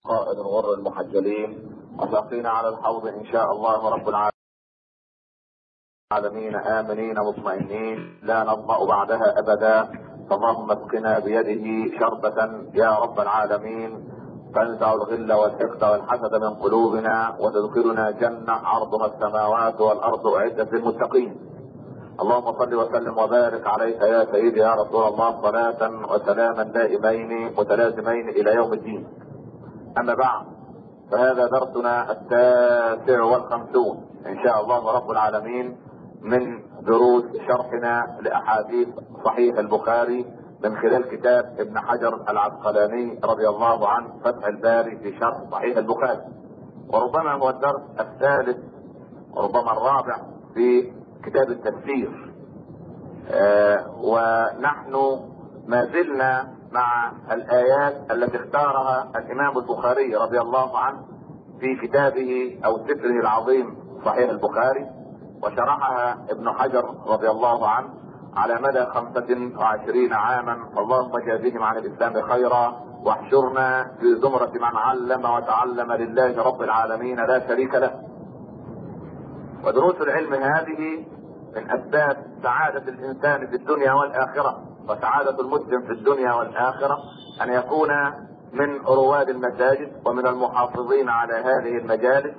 القائد الغر المحجلين وساقين على الحوض ان شاء الله رب العالمين امنين مطمئنين لا نظمأ بعدها ابدا فاللهم اسقنا بيده شربة يا رب العالمين تنزع الغل والحقد والحسد من قلوبنا وتدخلنا جنة عرضها السماوات والارض اعدت للمتقين اللهم صل وسلم وبارك عليك يا سيدي يا رسول الله صلاة وسلاما دائمين متلازمين الى يوم الدين. اما بعد فهذا درسنا التاسع والخمسون ان شاء الله رب العالمين من دروس شرحنا لاحاديث صحيح البخاري من خلال كتاب ابن حجر العسقلاني رضي الله عنه فتح الباري في شرح صحيح البخاري. وربما هو الدرس الثالث وربما الرابع في كتاب التفسير آه ونحن ما زلنا مع الايات التي اختارها الامام البخاري رضي الله عنه في كتابه او سفره العظيم صحيح البخاري وشرحها ابن حجر رضي الله عنه على مدى خمسة وعشرين عاما فاللهم جازهم عن الاسلام خيرا واحشرنا في زمرة من علم وتعلم لله رب العالمين لا شريك له ودروس العلم هذه من اسباب سعادة الانسان في الدنيا والاخرة وسعادة المسلم في الدنيا والاخرة ان يكون من رواد المساجد ومن المحافظين على هذه المجالس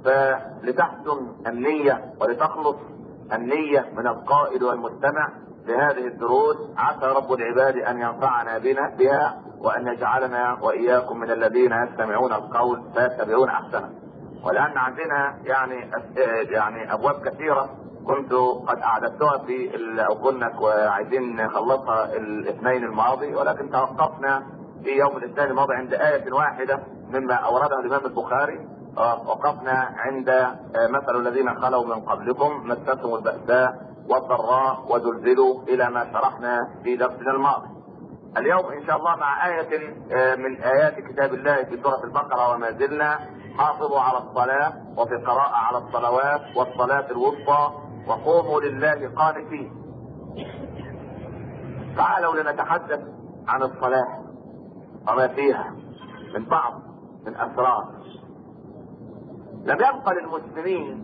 فلتحسن النية ولتخلص النية من القائد والمستمع لهذه الدروس عسى رب العباد ان ينفعنا بنا بها وان يجعلنا واياكم من الذين يستمعون القول فيتبعون احسنه. ولان عندنا يعني يعني ابواب كثيره كنت قد اعددتها في او كنا وعايزين نخلصها الاثنين الماضي ولكن توقفنا في يوم الاثنين الماضي عند آية واحدة مما أوردها الإمام البخاري وقفنا عند مثل الذين خلوا من قبلكم مستهم البأساء والضراء وزلزلوا إلى ما شرحنا في درسنا الماضي. اليوم إن شاء الله مع آية من آيات كتاب الله في سورة البقرة وما زلنا حافظوا على الصلاة وفي قراءة على الصلوات والصلاة الوسطى وقوموا لله قانتين تعالوا لنتحدث عن الصلاة وما فيها من بعض من أسرار لم يبقى للمسلمين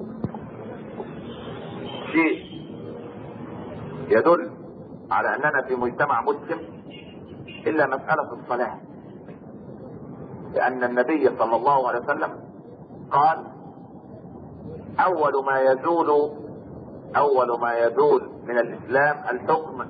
شيء يدل على أننا في مجتمع مسلم إلا مسألة الصلاة لأن النبي صلى الله عليه وسلم قال أول ما يزول اول ما يزول من الاسلام الحكم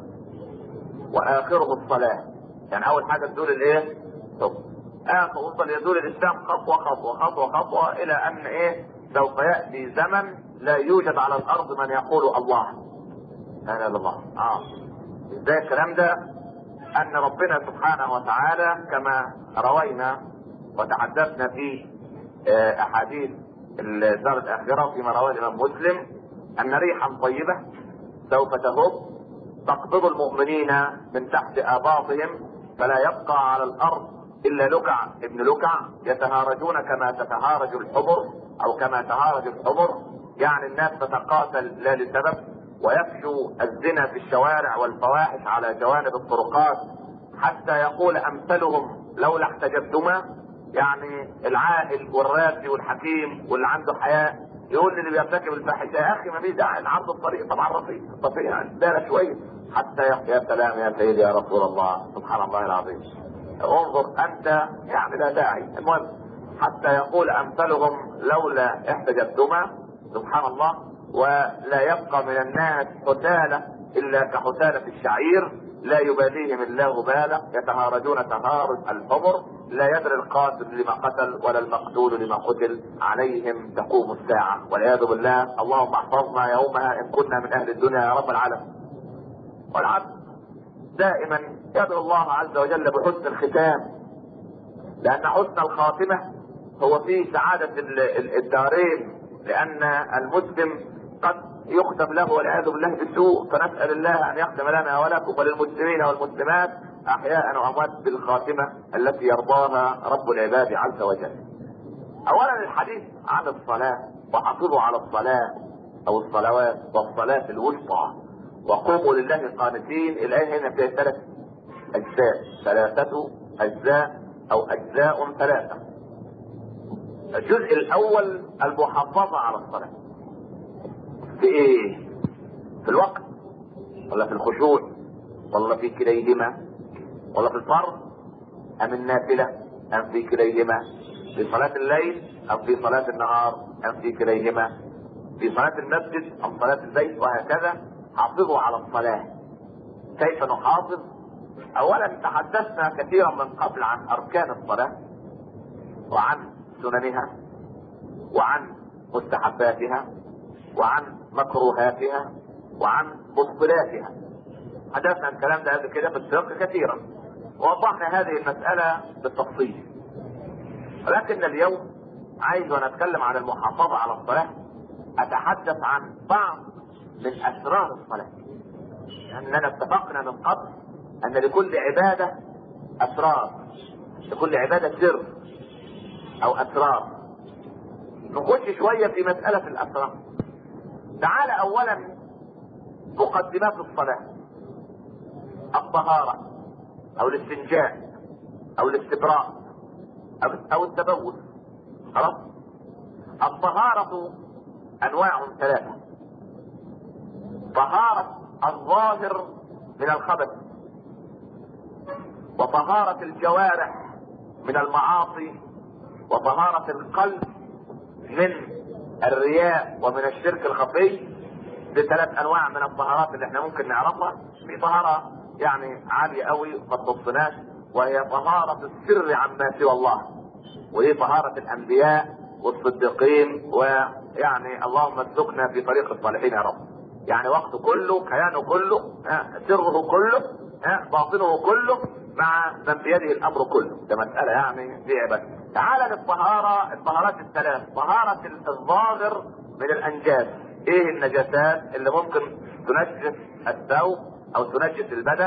واخره الصلاة يعني اول حاجة تزول الايه حكم اخر وصل يزول الاسلام خطوة خطوة خطوة خطوة الى ان ايه سوف يأتي زمن لا يوجد على الارض من يقول الله لا اله الا الله اه ازاي الكلام ده ان ربنا سبحانه وتعالى كما روينا وتحدثنا في احاديث الدار الاخره فيما رواه الامام مسلم ان ريحا طيبة سوف تهب تقبض المؤمنين من تحت اباطهم فلا يبقى على الارض الا لكع ابن لكع يتهارجون كما تتهارج الحمر او كما تهارج الحمر يعني الناس تتقاتل لا لسبب ويفشو الزنا في الشوارع والفواحش على جوانب الطرقات حتى يقول امثلهم لولا احتجبتما يعني العاقل والراسي والحكيم واللي عنده حياء يقول للي بيرتكب الفاحشه يا اخي ما فيش داعي عرض الطريق طبعا رفيق الطريق يعني دار شويه حتى يا سلام يا سيدي يا رسول الله سبحان الله العظيم انظر انت يعني لا داعي المهم حتى يقول امثلهم لولا احتجبتما سبحان الله ولا يبقى من الناس حثالة الا كحثالة الشعير لا يباليهم الله بالا يتهارجون تهارج الحمر لا يدري القاتل لما قتل ولا المقتول لما قتل عليهم تقوم الساعة والعياذ بالله اللهم احفظنا يومها ان كنا من اهل الدنيا يا رب العالمين والعبد دائما يدعو الله عز وجل بحسن الختام لان حسن الخاتمة هو فيه سعادة الدارين لان المسلم قد يختم له والعياذ بالله بالسوء فنسأل الله ان يختم لنا ولكم وللمسلمين والمسلمات احياء واموات بالخاتمة التي يرضاها رب العباد عز وجل اولا الحديث عن الصلاة وحافظوا على الصلاة او الصلوات والصلاة الوسطى وقوموا لله قانتين الايه هنا فيها ثلاث اجزاء ثلاثة اجزاء او اجزاء ثلاثة الجزء الاول المحافظة على الصلاة في ايه في الوقت ولا في الخشوع ولا في كليهما ولا في الفرض ام النافلة ام في كليهما في صلاة الليل ام في صلاة النهار ام في كليهما في صلاة المسجد ام صلاة البيت وهكذا حافظوا على الصلاة كيف نحافظ اولا تحدثنا كثيرا من قبل عن اركان الصلاة وعن سننها وعن مستحباتها وعن مكروهاتها وعن مبطلاتها حدثنا الكلام ده قبل كده في السياق كثيرا ووضحنا هذه المسألة بالتفصيل ولكن اليوم عايز وانا اتكلم عن المحافظة على الصلاة اتحدث عن بعض من اسرار الصلاة لاننا اتفقنا من قبل ان لكل عبادة اسرار لكل عبادة سر او اسرار نخش شوية في مسألة الاسرار تعال اولا مقدمات الصلاة الطهارة او الاستنجاء او الاستبراء او, أو التبول خلاص الطهارة انواع ثلاثة طهارة الظاهر من الخبث وطهارة الجوارح من المعاصي وطهارة القلب من الرياء ومن الشرك الخفي دي ثلاث انواع من الطهارات اللي احنا ممكن نعرفها في طهارة يعني عالية قوي ما تبصناش وهي طهارة السر عما سوى الله وهي طهارة الانبياء والصديقين ويعني اللهم ارزقنا في طريق الصالحين يا رب يعني وقته كله كيانه كله سره كله باطنه كله مع من بيده الامر كله ده مسألة يعني دي عبادة تعال للطهارة الطهارات الثلاث طهارة الظاهر من الانجاز ايه النجاسات اللي ممكن تنجس الثوب او تنجس البدن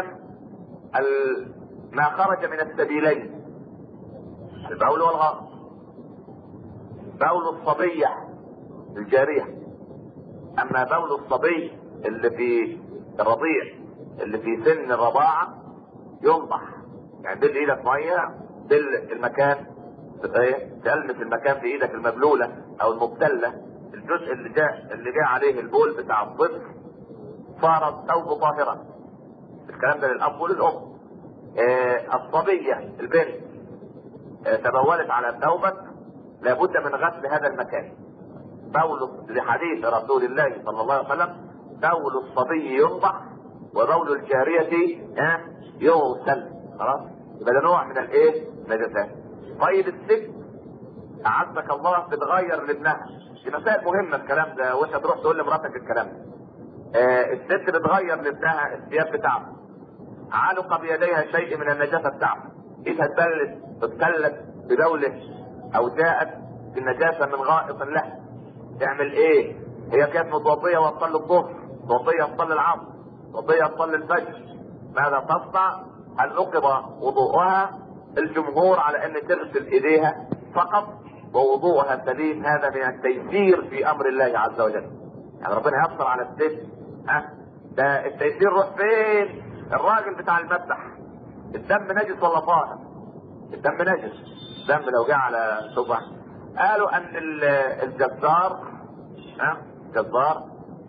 ما خرج من السبيلين البول والغائط بول الصبية الجارية اما بول الصبي اللي في الرضيع اللي في سن الرضاعة ينضح يعني دل ايدك مية دل المكان ايه تلمس المكان في ايدك المبلولة او المبتلة الجزء اللي جاء اللي جاء عليه البول بتاع الطفل صار الثوب طاهرا الكلام ده للاب وللام إيه الصبية البنت إيه تبولت على ثوبك لابد من غسل هذا المكان بول لحديث رسول الله صلى الله عليه وسلم بول الصبي ينضح وبول الجارية اه يغسل خلاص يبقى ده نوع من الايه نجاسات طيب الست اعزك الله بتغير لابنها دي مسائل مهمة الكلام ده وانت تروح تقول لمراتك الكلام ده آه الست بتغير لابنها الثياب بتاعته علق بيديها شيء من النجاسة بتاعته ايدها تبلت تتكلت بدولة او جاءت النجاسة من غائط له تعمل ايه هي كانت متوضية وتصلي الظهر متوضية تصلي العصر متوضية تصلي الفجر ماذا تصنع هل نقض وضوءها الجمهور على ان تغسل ايديها فقط ووضوءها سليم هذا من التيسير في امر الله عز وجل يعني ربنا ييسر على الست ها ده التيسير روح فين الراجل بتاع المذبح الدم نجس ولا طاهر الدم نجس الدم لو جه على صبح قالوا ان الجزار ها الجزار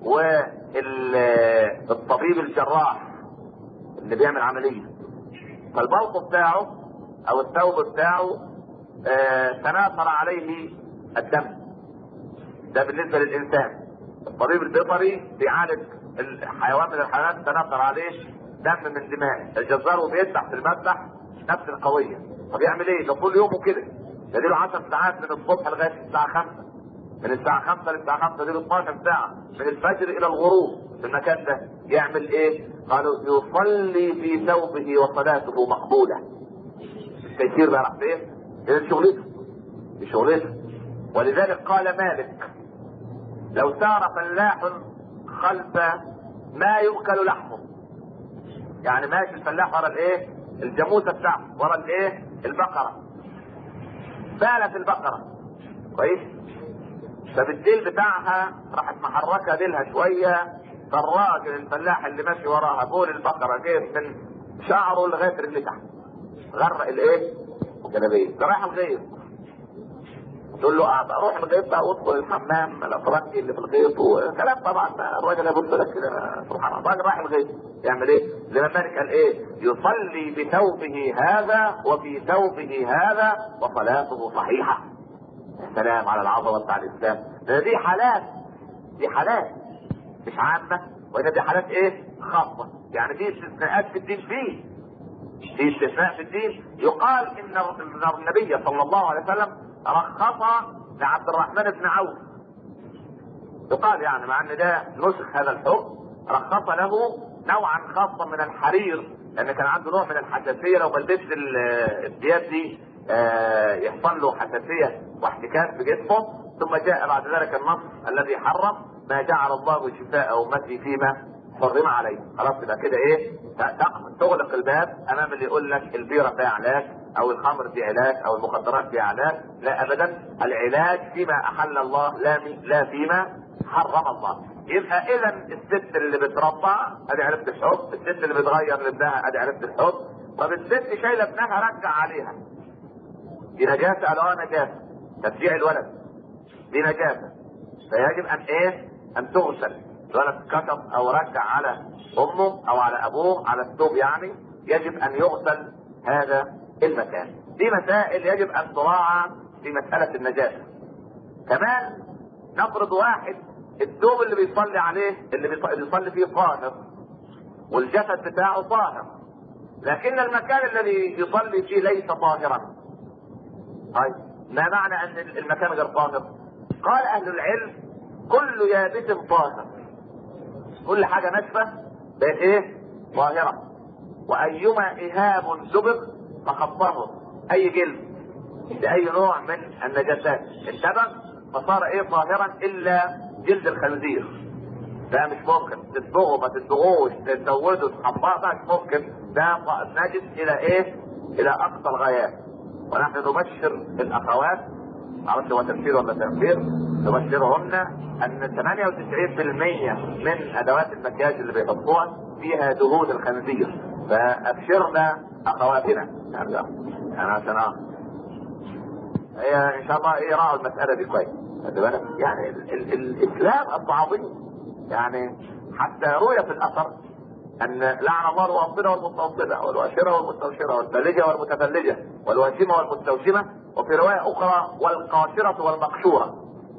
والطبيب الجراح اللي بيعمل عمليه فالبلط بتاعه او الثوب بتاعه آه تناثر عليه الدم ده بالنسبه للانسان الطبيب البيطري بيعالج الحيوان من الحيوانات تناثر عليه دم من دماء الجزار وبيذبح في المذبح نفس القويه طب يعمل ايه؟ ده طول يومه كده ده له 10 ساعات من الصبح لغايه الساعه 5 من الساعه 5 للساعه 5 دي 12 ساعه من الفجر الى الغروب في المكان ده يعمل ايه؟ قالوا يصلي في ثوبه وصلاته مقبوله التيسير بقى راح فين؟ دي شغلته دي شغلته ولذلك قال مالك لو سار فلاح خلف ما يؤكل لحمه يعني ماشي الفلاح ورا الايه؟ الجاموسه بتاعته ورا الايه؟ البقره بالت البقره كويس؟ فبالديل بتاعها راحت محركه ديلها شويه فالراجل الفلاح اللي ماشي وراها بول البقره جايب من شعره لغايه رجليه تحت غرق الايه؟ الجلابيه ده رايح الغير تقول له اه روح الغيط بقى وادخل الحمام الافرنجي اللي في الغيط وكلام طبعا الراجل يبص لك كده سبحان الله الراجل راح الغيط يعمل ايه؟ زي ما الملك قال ايه؟ يصلي بثوبه هذا وفي ثوبه هذا وصلاته صحيحه. يا سلام على العظمه بتاع الاسلام، ده دي حالات دي حالات مش عامه وإن دي حالات ايه؟ خاصه، يعني في استثناءات في الدين فيه. في استثناء في الدين يقال ان النبي صلى الله عليه وسلم رخص لعبد الرحمن بن عوف يقال يعني مع ان ده نسخ هذا الحكم رخص له نوعا خاصا من الحرير لان كان عنده نوع من الحساسيه لو بلبس الثياب دي يحصل له حساسيه واحتكاك في جسمه ثم جاء بعد ذلك النص الذي حرم ما جعل الله شفاء امتي فيما حرم عليه خلاص يبقى كده ايه تغلق الباب امام اللي يقول لك البيره فيها علاج او الخمر في علاج او المخدرات في علاج لا ابدا العلاج فيما احل الله لا لا فيما حرم الله يبقى اذا الست اللي بترضع ادي عرفت الحب الست اللي بتغير لابنها ادي عرفت الحب طب الست شايله ابنها رجع عليها دي نجاسه قالوا اه نجاسه تشجيع الولد دي نجاسه فيجب ان ايه ان تغسل الولد كتب او رجع على امه او على ابوه على الثوب يعني يجب ان يغسل هذا المكان دي مسائل يجب ان تراعى في مسألة النجاسة كمان نفرض واحد الثوب اللي بيصلي عليه اللي بيصلي فيه طاهر والجسد بتاعه طاهر لكن المكان الذي يصلي فيه ليس طاهرا طيب ما معنى ان المكان غير طاهر قال اهل العلم كل يابس طاهر كل حاجة ناشفة بقت ايه طاهرة وايما اهاب سبق فقد طهر اي جلد لاي نوع من النجاسات انتبه فصار ايه طاهرا الا جلد الخنزير ده مش ممكن تصبغه ما تصبغوش تزوده تحمره ده مش ممكن ده نجس الى ايه الى اقصى الغايات ونحن نبشر الاخوات معرفش هو تفسير ولا تنفير نبشرهن ان 98% من ادوات المكياج اللي بيحطوها فيها دهون الخنزير فابشرنا اخواتنا يعني يعني عشان اه هي ان شاء الله ايه راعوا المساله دي كويس خلي بالك يعني ال ال الاسلام العظيم يعني حتى روي في الاثر ان لعن الله الواصله والمستوصله والواشره والمستوشره والفلجه والمتفلجه والواشمه والمستوشمه وفي روايه اخرى والقاشره والمقشوره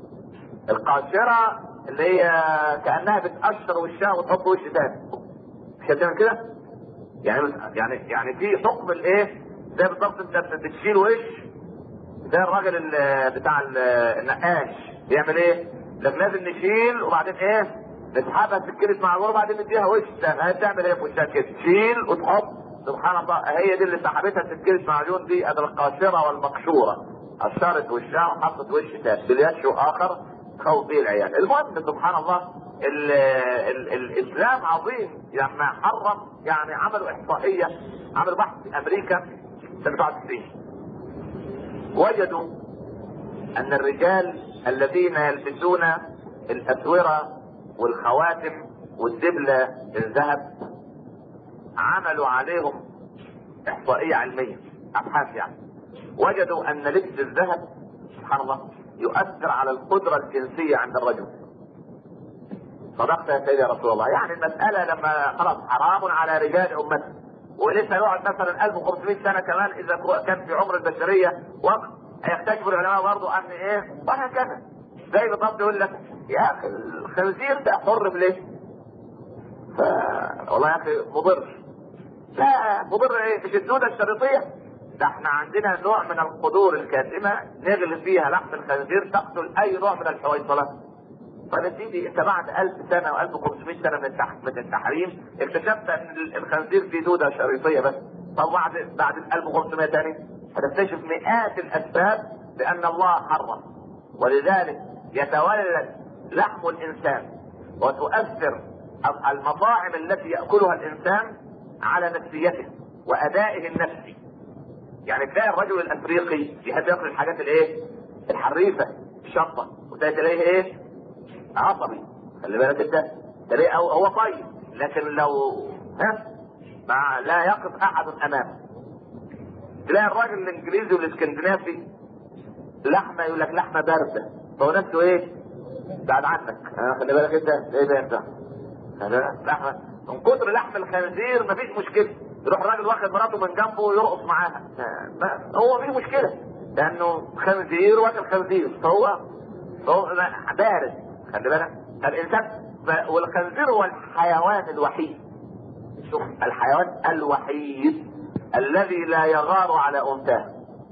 القاشره اللي هي كانها بتقشر وشها وتحط وش تاني مش هتعمل كده؟ يعني يعني يعني في حكم الايه؟ زي بالظبط انت بتشيل وش زي الراجل بتاع النقاش بيعمل ايه؟ لك لازم نشيل وبعدين ايه؟ نسحبها سكينة معجون وبعدين نديها وش هتعمل ايه في وشها كده؟ تشيل وتحط سبحان الله هي دي اللي سحبتها سكينة معجون دي ادي القاشرة والمقشورة قشرت وشها وحطت وش تاني باليش اخر خوف به العيال المهم سبحان الله ال ال الاسلام عظيم لما حرم يعني عملوا احصائيه عملوا بحث في امريكا سنه 99 وجدوا ان الرجال الذين يلبسون الاسوره والخواتم والدبله الذهب عملوا عليهم احصائيه علميه ابحاث يعني وجدوا ان لبس الذهب سبحان الله يؤثر على القدره الجنسيه عند الرجل صدقت يا سيدي يا رسول الله يعني المسألة لما خلاص حرام على رجال أمته ولسه يقعد مثلا 1500 سنة كمان إذا كان في عمر البشرية وقت هيكتشف العلماء برضه أن إيه وهكذا زي بالضبط يقول لك يا أخي الخنزير ده حر ليه؟ ف... والله يا أخي مضر لا مضر إيه؟ مش الدودة الشريطية ده احنا عندنا نوع من القدور الكاتمة نغلي فيها لحم الخنزير تقتل أي نوع من الحويصلات طيب يا سيدي انت بعد 1000 سنه و1500 سنه من التح... من التحريم اكتشفت ان الخنزير فيه دوده شريطيه بس طب بعد بعد 1500 ثاني هتكتشف مئات الاسباب لان الله حرم ولذلك يتولد لحم الانسان وتؤثر المطاعم التي ياكلها الانسان على نفسيته وادائه النفسي يعني تلاقي الرجل الافريقي يحب ياكل الحاجات الايه الحريفه الشطه وتلاقيه ايه عصبي خلي بالك انت تلاقيه هو هو طيب لكن لو ها مع لا يقف احد امامه تلاقي الراجل الانجليزي والاسكندنافي لحمه يقول لك لحمه بارده فهو نفسه ايه؟ بعد عنك آه خلي بالك انت ايه ده انت؟ لحمه من كتر لحم الخنزير مفيش مشكله يروح الراجل واخد مراته من جنبه ويرقص معاها هو في مشكله لانه خنزير واكل خنزير فهو فهو بارد خلي بالك الانسان والخنزير هو الحيوان الوحيد شوف الحيوان الوحيد الذي لا يغار على انثاه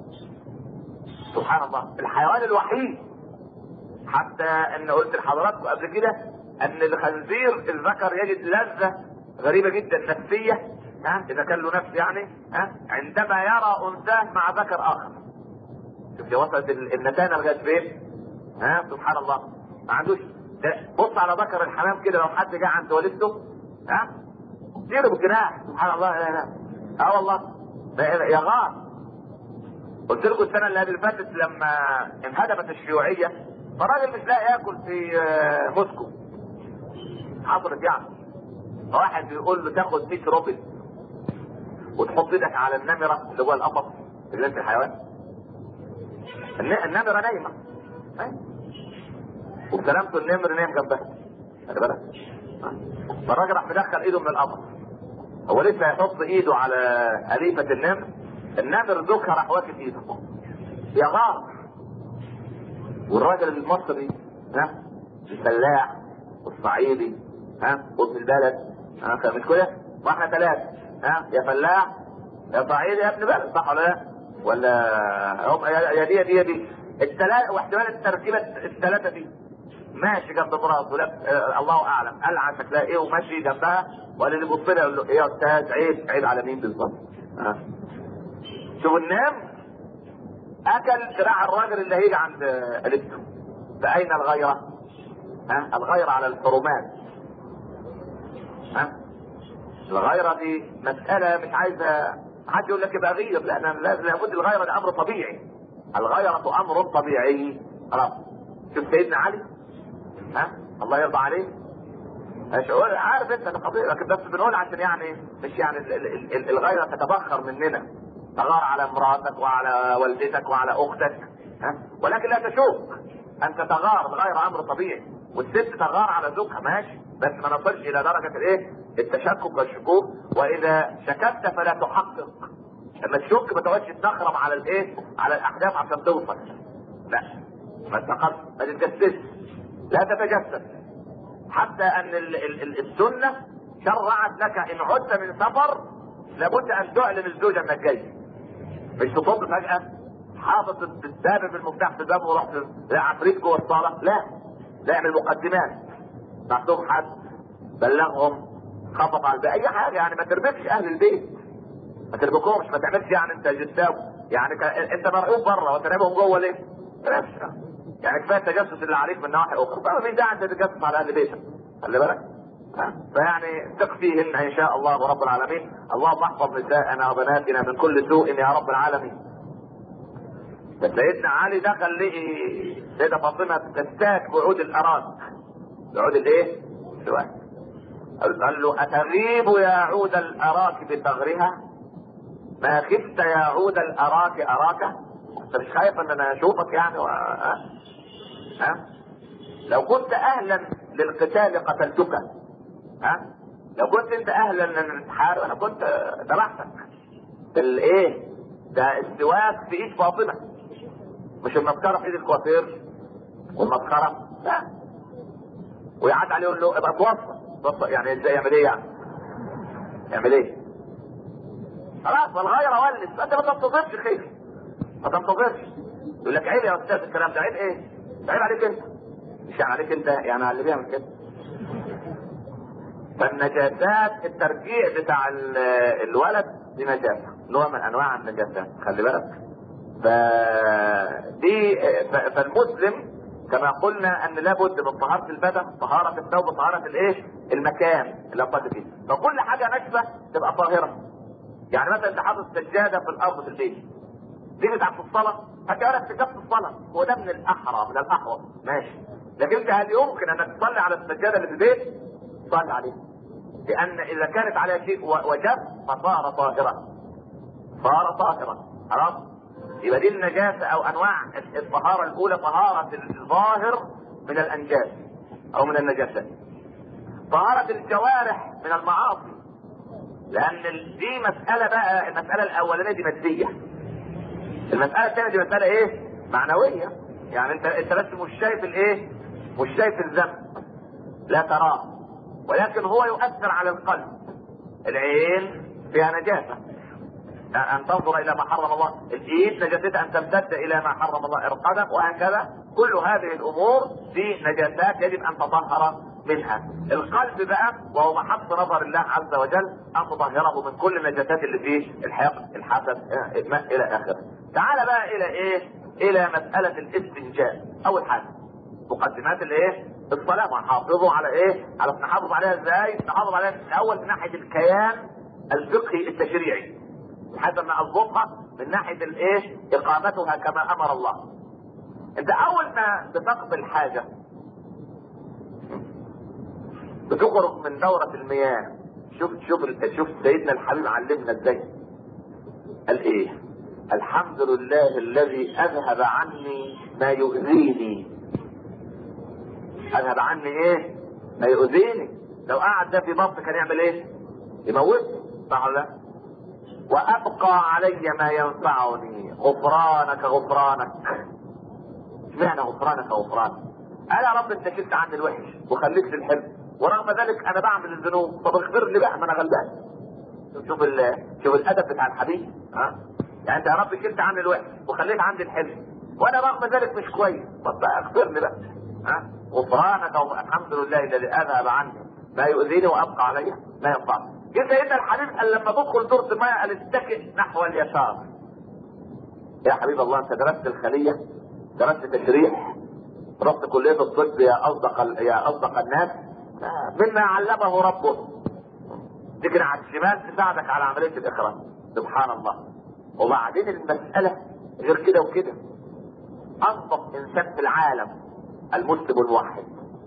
سبحان الله الحيوان الوحيد حتى ان قلت لحضراتكم قبل كده ان الخنزير الذكر يجد لذة غريبة جدا نفسية ها اذا كان له نفس يعني ها عندما يرى انثاه مع ذكر اخر شوف وصلت النتانة لغاية فين ها سبحان الله ما عندوش بص على ذكر الحمام كده لو حد جه عند والدته ها يضرب الجناح سبحان الله لا لا اه والله يغار قلت لكم السنه اللي قبل فاتت لما انهدمت الشيوعيه فالراجل مش لاقي ياكل في موسكو حصلت يعني واحد بيقول له تاخد 100 روبل وتحط ايدك على النمره اللي جوه القفص في جنينه الحيوان النمره نايمه وسلامته النمر نايم جنبها خلي بالك فالراجل راح مدخل ايده من القفص هو لسه هيحط ايده على أليفة النمر النمر ذكر راح واكل ايده يا غار والراجل المصري ها الفلاح والصعيدي ها وابن البلد ها مش كده؟ واحنا ثلاثة ها يا فلاح يا صعيدي يا ابن بلد صح ولا لا؟ ولا هم يا دي يا دي يا دي الثلاثة واحتمال التركيبة الثلاثة دي ماشي جنب براسه لا آه الله اعلم قلعه شكلها ايه وماشي جنبها ولا اللي يبص لها يقول له ايه يا استاذ عيب عيب على مين بالظبط؟ ها شوف النام اكل ذراع الراجل اللي هيجي عند الابته فاين الغيره؟ ها الغيره على الحرمات ها الغيره دي مساله مش عايزه حد يقول لك يبقى غير لان لازم لابد الغيره ده امر طبيعي الغيره امر طبيعي خلاص شوف سيدنا علي ها الله يرضى عليه شعور عارف انت القضيه لكن بس بنقول عشان يعني مش يعني الغيره تتبخر مننا تغار على امراتك وعلى والدتك وعلى اختك ها ولكن لا تشوك انت تغار الغير امر طبيعي والست تغار على زوجها ماشي بس ما نصلش الى درجه الايه التشكك والشكوك واذا شككت فلا تحقق لما تشك ما تقعدش تنخرم على الايه على الاحداث عشان توصل لا ما تقص ما تتجسسش لا تتجسس حتى ان ال ال ال السنه شرعت لك ان عدت من سفر لابد ان تعلن الزوجه انك جاي مش تطب فجاه حاطط الباب بالمفتاح في الباب ورحت عفريت جوه الصاله لا لا اعمل مقدمات مكتوب حد بلغهم خبط على الباب اي حاجه يعني ما تربكش اهل البيت ما تربكهمش ما تعملش يعني انت جساو يعني ك... انت مرعوب بره وترعبهم جوه ليه؟ يعني كفايه التجسس اللي عليك من نواحي اخرى فما في داعي انت تتجسس على اهل بيتك خلي بالك فيعني ثق فيهن ان شاء الله رب العالمين اللهم احفظ نساءنا وبناتنا من كل سوء يا رب العالمين سيدنا علي دخل لقي سيدة فاطمة تستاك بعود الأراك بعود الايه؟ السواك قال له أتغيب يا عود الأراك بثغرها ما خفت يا عود الأراك أراك أنت مش خايف أن أنا أشوفك يعني و... ها؟ ها؟ لو كنت أهلا للقتال قتلتك ها لو كنت انت اهلا للانتحار انا كنت ذبحتك الايه ده السواك في ايد فاطمه مش المسخره في ايد الكوافير والمسخره لا ويعد عليه يقول له ابقى توصل توصل يعني ازاي يعمل ايه يعني؟ يعمل ايه؟ خلاص والغيرة ولد انت ما تنتظرش خير ما تنتظرش يقول لك عيب يا استاذ الكلام ده عيب ايه؟ عيب عليك انت مش عليك انت يعني على اللي بيعمل كده فالنجاسات الترجيع بتاع الولد دي نجاسة نوع من انواع النجاسات خلي بالك فدي فالمسلم كما قلنا ان لابد من طهارة البدن طهارة الثوب طهارة الايه المكان اللي قد فيه فكل حاجة نجسة تبقى طاهرة يعني مثلا انت حاطط سجادة في الارض في البيت دي بتاعت في الصلاة هتعرف تجاب في الصلاة هو ده من الاحرى من الاحوط ماشي لكن انت هل يمكن انك تصلي على السجادة اللي في البيت صلي عليها لان اذا كانت على شيء وجب فصار طاهرا صار طاهرا خلاص يبقى دي النجاسة او انواع الطهارة الاولى طهارة الظاهر من الانجاس او من النجاسات طهارة الجوارح من المعاصي لان دي مسألة بقى المسألة الاولانية دي مادية المسألة الثانية دي مسألة ايه معنوية يعني انت انت بس مش شايف الايه مش شايف الذنب لا تراه ولكن هو يؤثر على القلب العين فيها نجاسة ان تنظر الى ما حرم الله الايد نجاستها ان تمتد الى ما حرم الله القدم وهكذا كل هذه الامور دي نجاسات يجب ان تطهر منها القلب بقى وهو محط نظر الله عز وجل ان تطهره من كل النجاسات اللي فيه الحقد الحسد الى اخره تعال بقى الى ايه الى مسألة الاستنجاء اول حاجة مقدمات الايه الصلاة حافظوا على ايه على نحافظ عليها ازاي نحافظ عليها الاول من ناحية الكيان الفقهي التشريعي حتى ما اضبطها من ناحيه الايه اقامتها كما امر الله انت اول ما بتقبل حاجه بتخرج من دورة المياه شوف شوف شوف سيدنا الحبيب علمنا ازاي قال ايه الحمد لله الذي اذهب عني ما يؤذيني اذهب عني ايه ما يؤذيني لو قعد ده في بطن كان يعمل ايه يموتني صح ولا لا وابقى علي ما ينفعني غفرانك غفرانك اشمعنى غفرانك غفرانك انا يا رب انت شلت عني الوحش وخليت لي الحلو ورغم ذلك انا بعمل الذنوب طب اغفر لي بقى ما انا غلبان شوف ال شوف الادب بتاع الحبيب ها يعني انت يا رب شلت عني الوحش وخليت عندي الحلو وانا رغم ذلك مش كويس طب بقى اغفر لي بقى ها غفرانك الحمد لله الذي اذهب عني ما يؤذيني وابقى علي ما ينفعني جه سيدنا الحبيب قال لما تدخل دورة الماء قال اتكئ نحو اليسار يا حبيب الله انت درست الخلية درست تشريح رحت كلية الطب يا اصدق يا اصدق الناس مما علمه ربه تجري على الشمال تساعدك على عملية الاخراج سبحان الله وبعدين المسألة غير كده وكده انظف انسان في العالم المسلم الموحد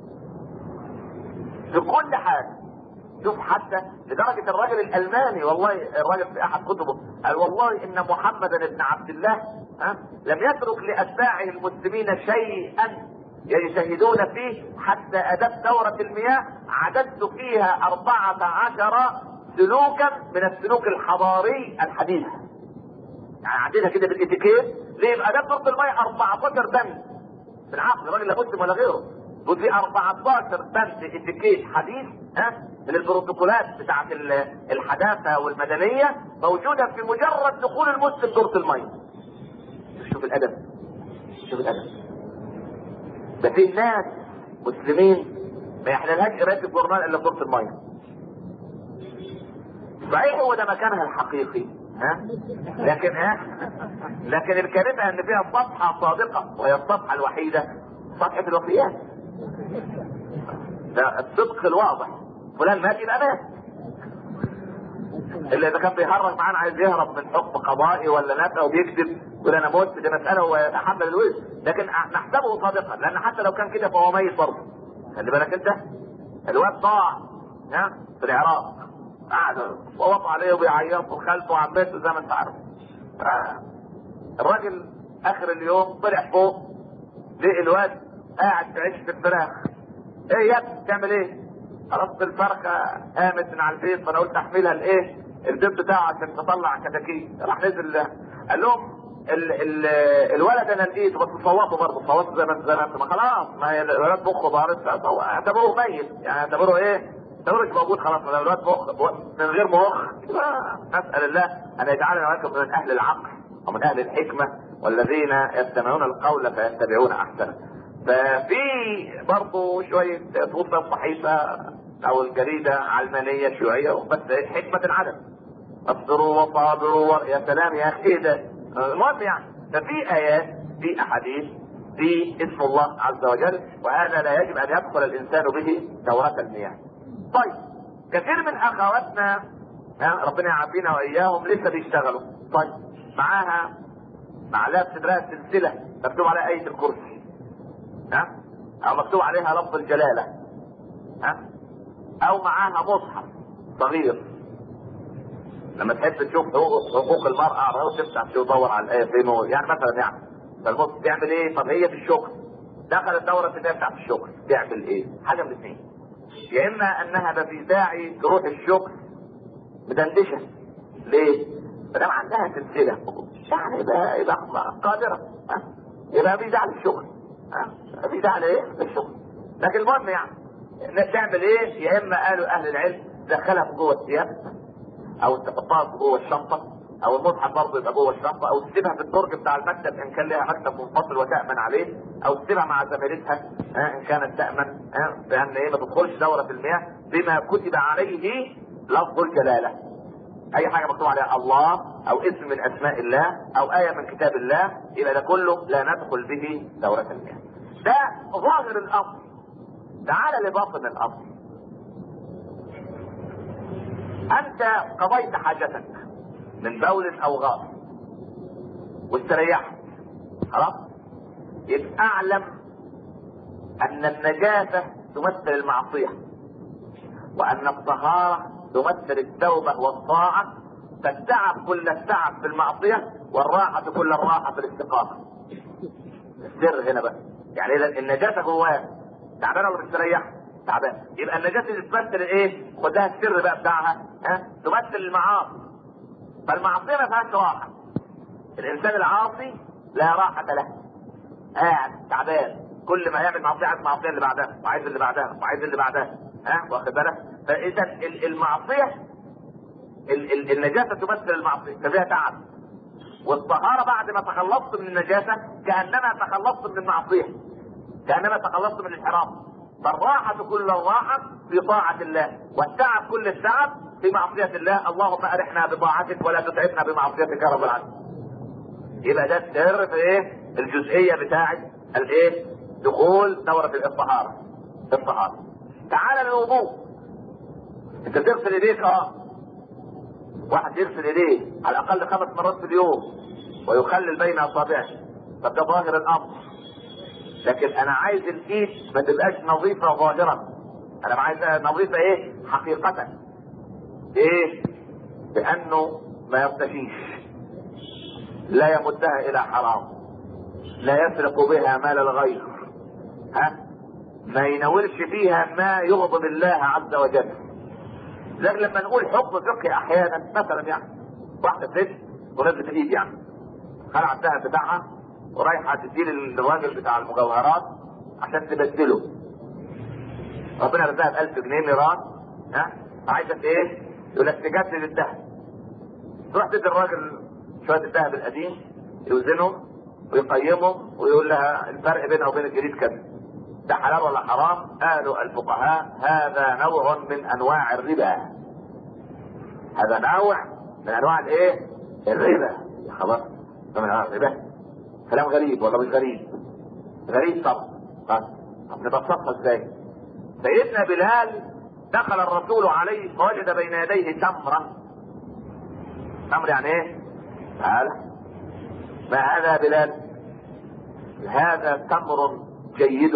في كل حاجة شوف حتى لدرجة الراجل الألماني والله الراجل في أحد كتبه قال والله إن محمدا بن عبد الله ها لم يترك لأتباعه المسلمين شيئا يجتهدون فيه حتى أدب دورة المياه عددت فيها أربعة عشر سلوكا من السلوك الحضاري الحديث يعني عدينا كده بالاتيكيت ليه يبقى ده دورة المياه 14 بند بالعقل الراجل لا مسلم ولا غيره وفي 14 بند اتيكيت حديث ها من البروتوكولات بتاعت الحداثة والمدنية موجودة في مجرد دخول المسلم دورة المية شوف الأدب شوف الأدب ده في ناس مسلمين ما يحللهاش قراية الجورنال إلا دورة المية صحيح هو ده مكانها الحقيقي ها لكن ها لكن الكارثة ان فيها صفحة صادقة وهي الصفحة الوحيدة صفحة الوفيات ده الصدق الواضح فلان مات يبقى مات اللي اذا كان بيهرج معانا عايز يهرب من حكم قضائي ولا مات او بيكذب يقول انا مت دي مساله ويتحمل الوزن لكن نحسبه صادقا لان حتى لو كان كده فهو ميت برضه خلي بالك انت الواد ضاع ها في العراق قعد ووقع عليه وبيعيط وخالته وعمته زي ما انت عارف الراجل اخر اليوم طلع فوق لقي الواد قاعد في عشه الفراخ ايه يا ابني بتعمل ايه؟ خلاص الفرخه قامت من على البيت فانا قلت احملها لايه؟ البيت بتاعه عشان تطلع كتاكيت راح نزل قال لهم ال ال الولد انا لقيته بس صوته برضه صوته زي ما زي ما ما خلاص ما هي الولد مخه ضارب اعتبروه ميت يعني اعتبروه ايه؟ اعتبروه مش موجود خلاص ما الولد مخ من غير مخ نسال الله ان يجعلنا ولكم من اهل العقل ومن اهل الحكمه والذين يستمعون القول فيتبعون احسنه ففي برضه شويه توصف صحيفه او الجريده علمانيه شيوعيه بس حكمه العدم اصبروا وصابروا و... يا سلام يا اخي ايه ده المهم يعني ففي ايات في احاديث في اسم الله عز وجل وهذا لا يجب ان يدخل الانسان به دورة المياه. طيب كثير من اخواتنا ربنا يعافينا واياهم لسه بيشتغلوا طيب معاها معلقه في صدرها سلسله مكتوب عليها ايه الكرسي ها او مكتوب عليها لفظ الجلاله ها او معاها مصحف صغير لما تحب تشوف حقوق, حقوق المرأة أو تفتح تدور على الآية فين هو. يعني مثلا يعني فالمفروض تعمل إيه؟ طب هي في الشغل دخلت دورة الآية بتاعت الشغل تعمل إيه؟ حاجة من الاثنين يا إما أنها ما في داعي تروح الشغل مدندشة ليه؟ ما دام عندها سلسلة يعني يبقى يبقى قادرة ها؟ يبقى في داعي للشغل ها؟ في داعي لايه؟ للشغل لكن المهم يعني تعمل ايه؟ يا اما قالوا اهل العلم دخلها في جوه الثياب او تحطها في جوه الشنطه او المصحف برضه يبقى جوه الشنطه او تسيبها في الدرج بتاع المكتب ان كان لها مكتب منفصل وتامن عليه او تسيبها مع زميلتها ها ان كانت تامن ها بان ايه ما تدخلش دوره المياه بما كتب عليه لفظ الجلاله اي حاجه مكتوب عليها الله او اسم من اسماء الله او ايه من كتاب الله يبقى ده كله لا ندخل به دوره المياه ده ظاهر الامر تعال لباطن الامر انت قضيت حاجتك من بول او غائط واستريحت خلاص يبقى اعلم ان النجاسه تمثل المعصيه وان الطهاره تمثل التوبه والطاعه فالتعب كل التعب في المعصيه والراحه كل الراحه في الاستقامه السر هنا بقى يعني اذا النجاسه جواك تعبان ولا مستريح؟ تعبان يبقى النجاسه دي تمثل ايه؟ خد لها السر بقى بتاعها ها؟ تمثل المعاصي فالمعصيه ما فيهاش راحه الانسان العاصي لا راحه له قاعد تعبان كل ما يعمل معصيه عايز المعصيه اللي بعدها وعايز اللي بعدها وعايز اللي بعدها ها واخد بالك فاذا المعصيه ال- ال- النجاسه تمثل المعصيه ففيها تعب والطهاره بعد ما تخلصت من النجاسه كانما تخلصت من المعصيه كانما تخلصت من الحرام فالراحة كل الراحة في طاعة الله والتعب كل التعب في معصية الله اللهم أرحنا بطاعتك ولا تتعبنا بمعصيتك يا رب العالمين يبقى ده السر في ايه الجزئية بتاعت الايه دخول دورة الطهارة الطهارة تعال للوضوء انت تغسل ايديك اه واحد يغسل ايديه على الاقل خمس مرات في اليوم ويخلل بين اصابعه طب ده ظاهر الامر لكن انا عايز الايد ما تبقاش نظيفه ظاهرا انا عايزها نظيفه ايه حقيقه ايه بانه ما يرتشيش لا يمدها الى حرام لا يسرق بها مال الغير ها ما يناولش فيها ما يغضب الله عز وجل لكن لما نقول حكم فقهي احيانا مثلا يعني واحده ست ونزلت الايد يعني خلع الذهب بتاعها ورايحه تديه للراجل بتاع المجوهرات عشان تبدله ربنا رزقها ب 1000 جنيه ميراث ها عايزه ايه؟ يقول لك تجدد الذهب تروح تدي الراجل شويه الذهب القديم يوزنهم ويقيمهم ويقول لها الفرق بينها وبين الجديد كذا ده حلال ولا حرام؟ قالوا الفقهاء هذا نوع من انواع الربا هذا نوع من انواع الايه؟ الربا خلاص ده من انواع الربا كلام غريب ولا مش غريب؟ غريب طبعا طب طب نبسطها ازاي؟ سيدنا بلال دخل الرسول عليه فوجد بين يديه تمرا تمر يعني ايه؟ تعالى ما هذا بلال؟ هذا تمر جيد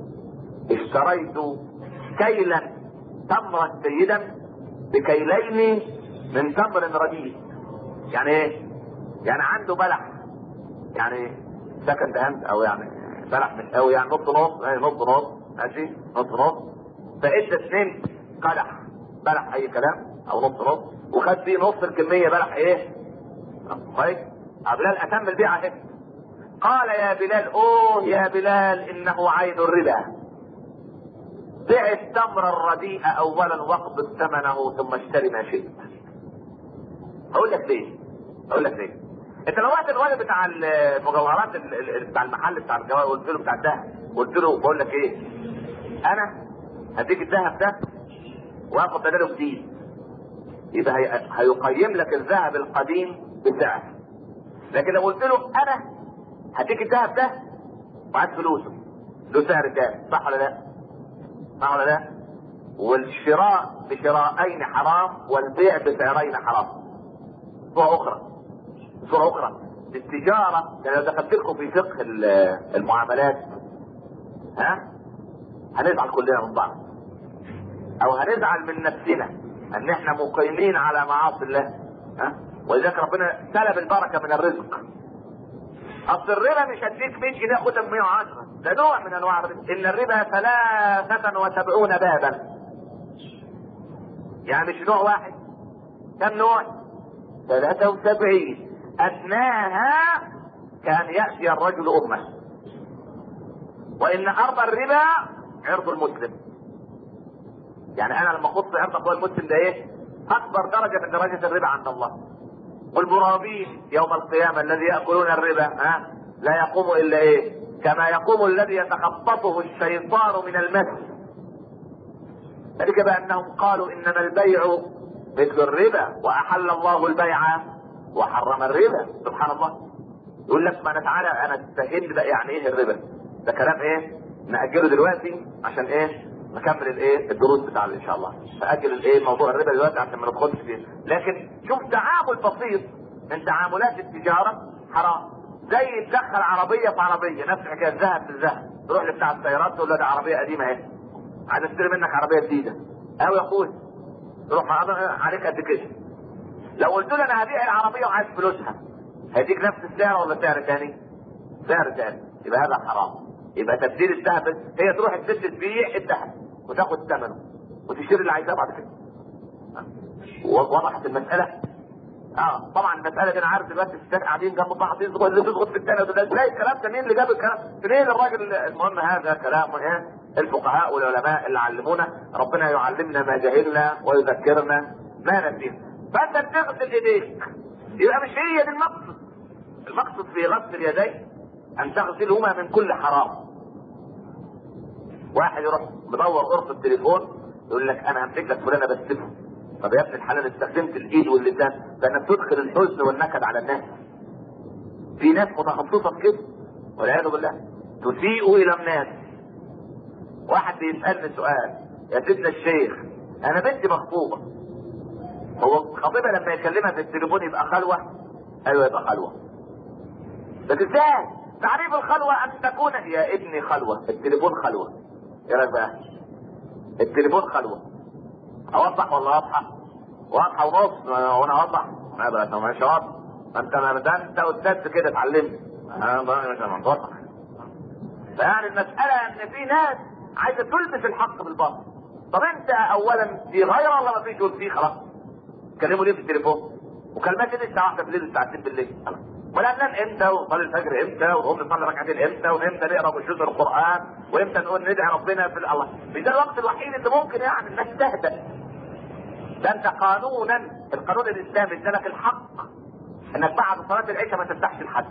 اشتريت كيلا تمرا جيدا بكيلين من تمر رديء يعني ايه؟ يعني عنده بلح يعني سكند هاند او يعني بلح مش قوي يعني نص نص يعني نص نص ماشي نص نص فادى اثنين قلح بلح اي كلام او نص نص وخد فيه نص الكميه بلح ايه؟ كويس بلال اتم البيعه اهي قال يا بلال اوه يا بلال انه عين الربا بع التمر الرديء اولا واقبض ثمنه ثم اشتري ما شئت اقول لك ليه اقول لك ليه انت لو رحت الراجل بتاع المجوهرات ال- ال- بتاع المحل بتاع الجواهر قلت له بتاع الذهب قلت له بقول لك ايه انا هديك الذهب ده واخد بداله جديد يبقى هي- هيقيم لك الذهب القديم بسعر لكن لو قلت له انا هديك الذهب ده وعايز فلوسه له سعر كام صح ولا لا؟ صح ولا لا؟ والشراء بشراءين حرام والبيع بسعرين حرام صورة أخرى صورة أخرى التجارة يعني لو دخلت لكم في فقه ال- المعاملات ها هنزعل كلنا من بعض أو هنزعل من نفسنا أن إحنا مقيمين على معاصي الله ها ولذلك ربنا سلب البركه من الرزق اصل الربا مش هديك 100 جنيه خدها ب 110 ده نوع من انواع الربا ان الربا 73 بابا يعني مش نوع واحد كم نوع 73 ادناها كان ياتي الرجل امه وان ارض الربا عرض المسلم يعني انا لما اخص عرض اخويا المسلم ده ايه اكبر درجه من درجه الربا عند الله والمرابين يوم القيامه الذي ياكلون الربا ها لا يقوم الا ايه كما يقوم الذي يتخطفه الشيطان من المس ذلك بانهم قالوا انما البيع مثل الربا واحل الله البيع وحرم الربا سبحان الله يقول لك ما انا تعالى انا تفهمني بقى يعني ايه الربا ده كلام ايه ناجله دلوقتي عشان ايه نكمل الايه الدروس بتاعنا ان شاء الله فاجل الايه موضوع الربا دلوقتي عشان ما ندخلش فيه لكن شوف تعامل بسيط من تعاملات التجاره حرام زي تدخل عربيه في عربيه نفس الحكايه ذهب بالذهب تروح لبتاع السيارات تقول له ده عربيه قديمه اهي عايز اشتري منك عربيه جديده او يا اخوي تروح عليك قد كده لو قلت له انا هبيع العربيه وعايز فلوسها هيديك نفس السعر ولا سعر ثاني؟ سعر ثاني يبقى هذا حرام يبقى تبديل الذهب هي تروح الست تبيع الذهب وتاخد ثمنه وتشتري اللي عايزاه بعد كده وضحت المساله اه طبعا المساله دي انا عارف دلوقتي الستات قاعدين جنب بعض يزغط اللي تزغط في الثانيه وده ازاي الكلام ده مين اللي جاب الكلام؟ منين الراجل المهم هذا كلام ايه؟ الفقهاء والعلماء اللي علمونا ربنا يعلمنا ما جهلنا ويذكرنا ما نسينا فانت بتغسل ايديك يبقى مش هي دي المقصد المقصد في غسل اليدين ان تغسلهما من كل حرام واحد يروح مدور قرص التليفون يقول لك انا همسك لك فلانه بستفه طب يا ابن الحلال استخدمت الايد واللسان لانك تدخل الحزن والنكد على الناس في ناس متخصصه في كده والعياذ بالله تسيء الى الناس واحد بيسالني سؤال يا سيدنا الشيخ انا بنتي مخطوبه هو خطيبها لما يكلمها في التليفون يبقى خلوه ايوه يبقى خلوه لكن ازاي تعريف الخلوه ان تكون يا ابني خلوه التليفون خلوه ايه رايك بقى التليفون خلوه اوضح ولا واضحه واضحه ونص وانا اوضح ما بقى مش واضح انت ما ده انت استاذ كده اتعلمت انا مش منطقك فيعني المساله ان في ناس عايزه تلبس الحق بالباطل طب انت اولا في غير ولا ما فيش قول فيه خلاص تكلموا ليه في التليفون وكلمات دي الساعه 1 بالليل الساعه 2 بالليل خلاص ولا ننام امتى ونصلي الفجر امتى ونقوم نصلي ركعتين امتى وامتى نقرا بجزء القران وامتى نقول ندعي ربنا في الله مش ده الوقت الوحيد اللي ممكن يعني الناس تهدأ ده انت قانونا القانون الاسلامي ادالك الحق انك بعد صلاه العشاء ما تفتحش لحد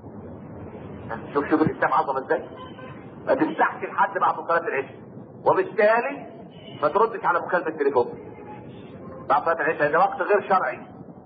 شوف شوف الاسلام عظم ازاي ما تفتحش لحد بعد صلاه العشاء وبالتالي ما تردش على مكالمه التليفون بعد صلاه العشاء ده وقت غير شرعي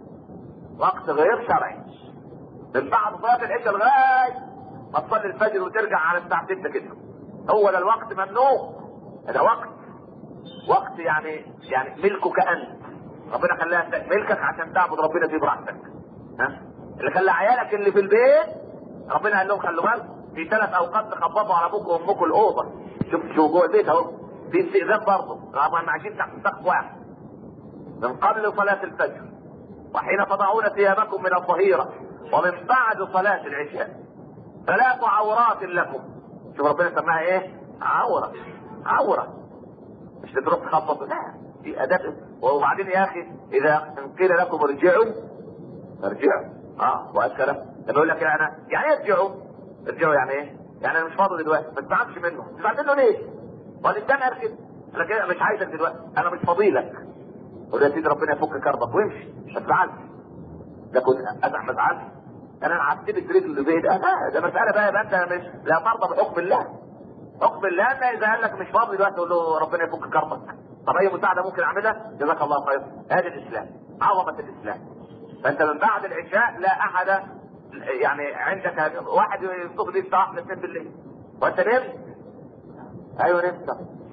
وقت غير شرعي من بعد صلاه العشاء لغايه ما تصلي الفجر وترجع على الساعه 6 كده هو ده الوقت ممنوع ده وقت وقت يعني يعني ملكك انت ربنا خلاها ملكك عشان تعبد ربنا فيه براحتك ها اللي خلى عيالك اللي في البيت ربنا قال لهم خلوا بالكم في ثلاث اوقات تخبطوا على ابوكم وامكم الاوضه شوف شوف جوه البيت اهو في استئذان برضه طبعا عايشين تحت سقف واحد من قبل صلاه الفجر وحين تضعون ثيابكم من الظهيره ومن بعد صلاه العشاء ثلاث عورات لكم شوف ربنا سماها ايه عوره عوره مش تروح تخبط لا في اداب وبعدين يا اخي اذا قيل لكم ارجعوا ارجعوا اه واسلم لما يقول لك انا يعني ايه ارجعوا ارجعوا يعني ايه يعني انا مش فاضي دلوقتي ما تزعلش منه تزعل منه ليه والانسان اركز انا كده مش عايزك دلوقتي انا مش فاضي لك قول يا سيدي ربنا يفك كربك وامشي ما تزعلش ده كنت ازعل ما تزعلش انا هعتبك رجل اللي زي ده لا ده مساله بقى يبقى انت مش لا ترضى بحكم الله حكم الله ان اذا قال لك مش فاضي دلوقتي تقول له ربنا يفك كربك طب اي مساعده ممكن اعملها جزاك الله خير هذا الاسلام عظمه الاسلام فانت من بعد العشاء لا احد يعني عندك واحد يصطغ دي الساعه 2 بالليل وانت نمت ايوه نمت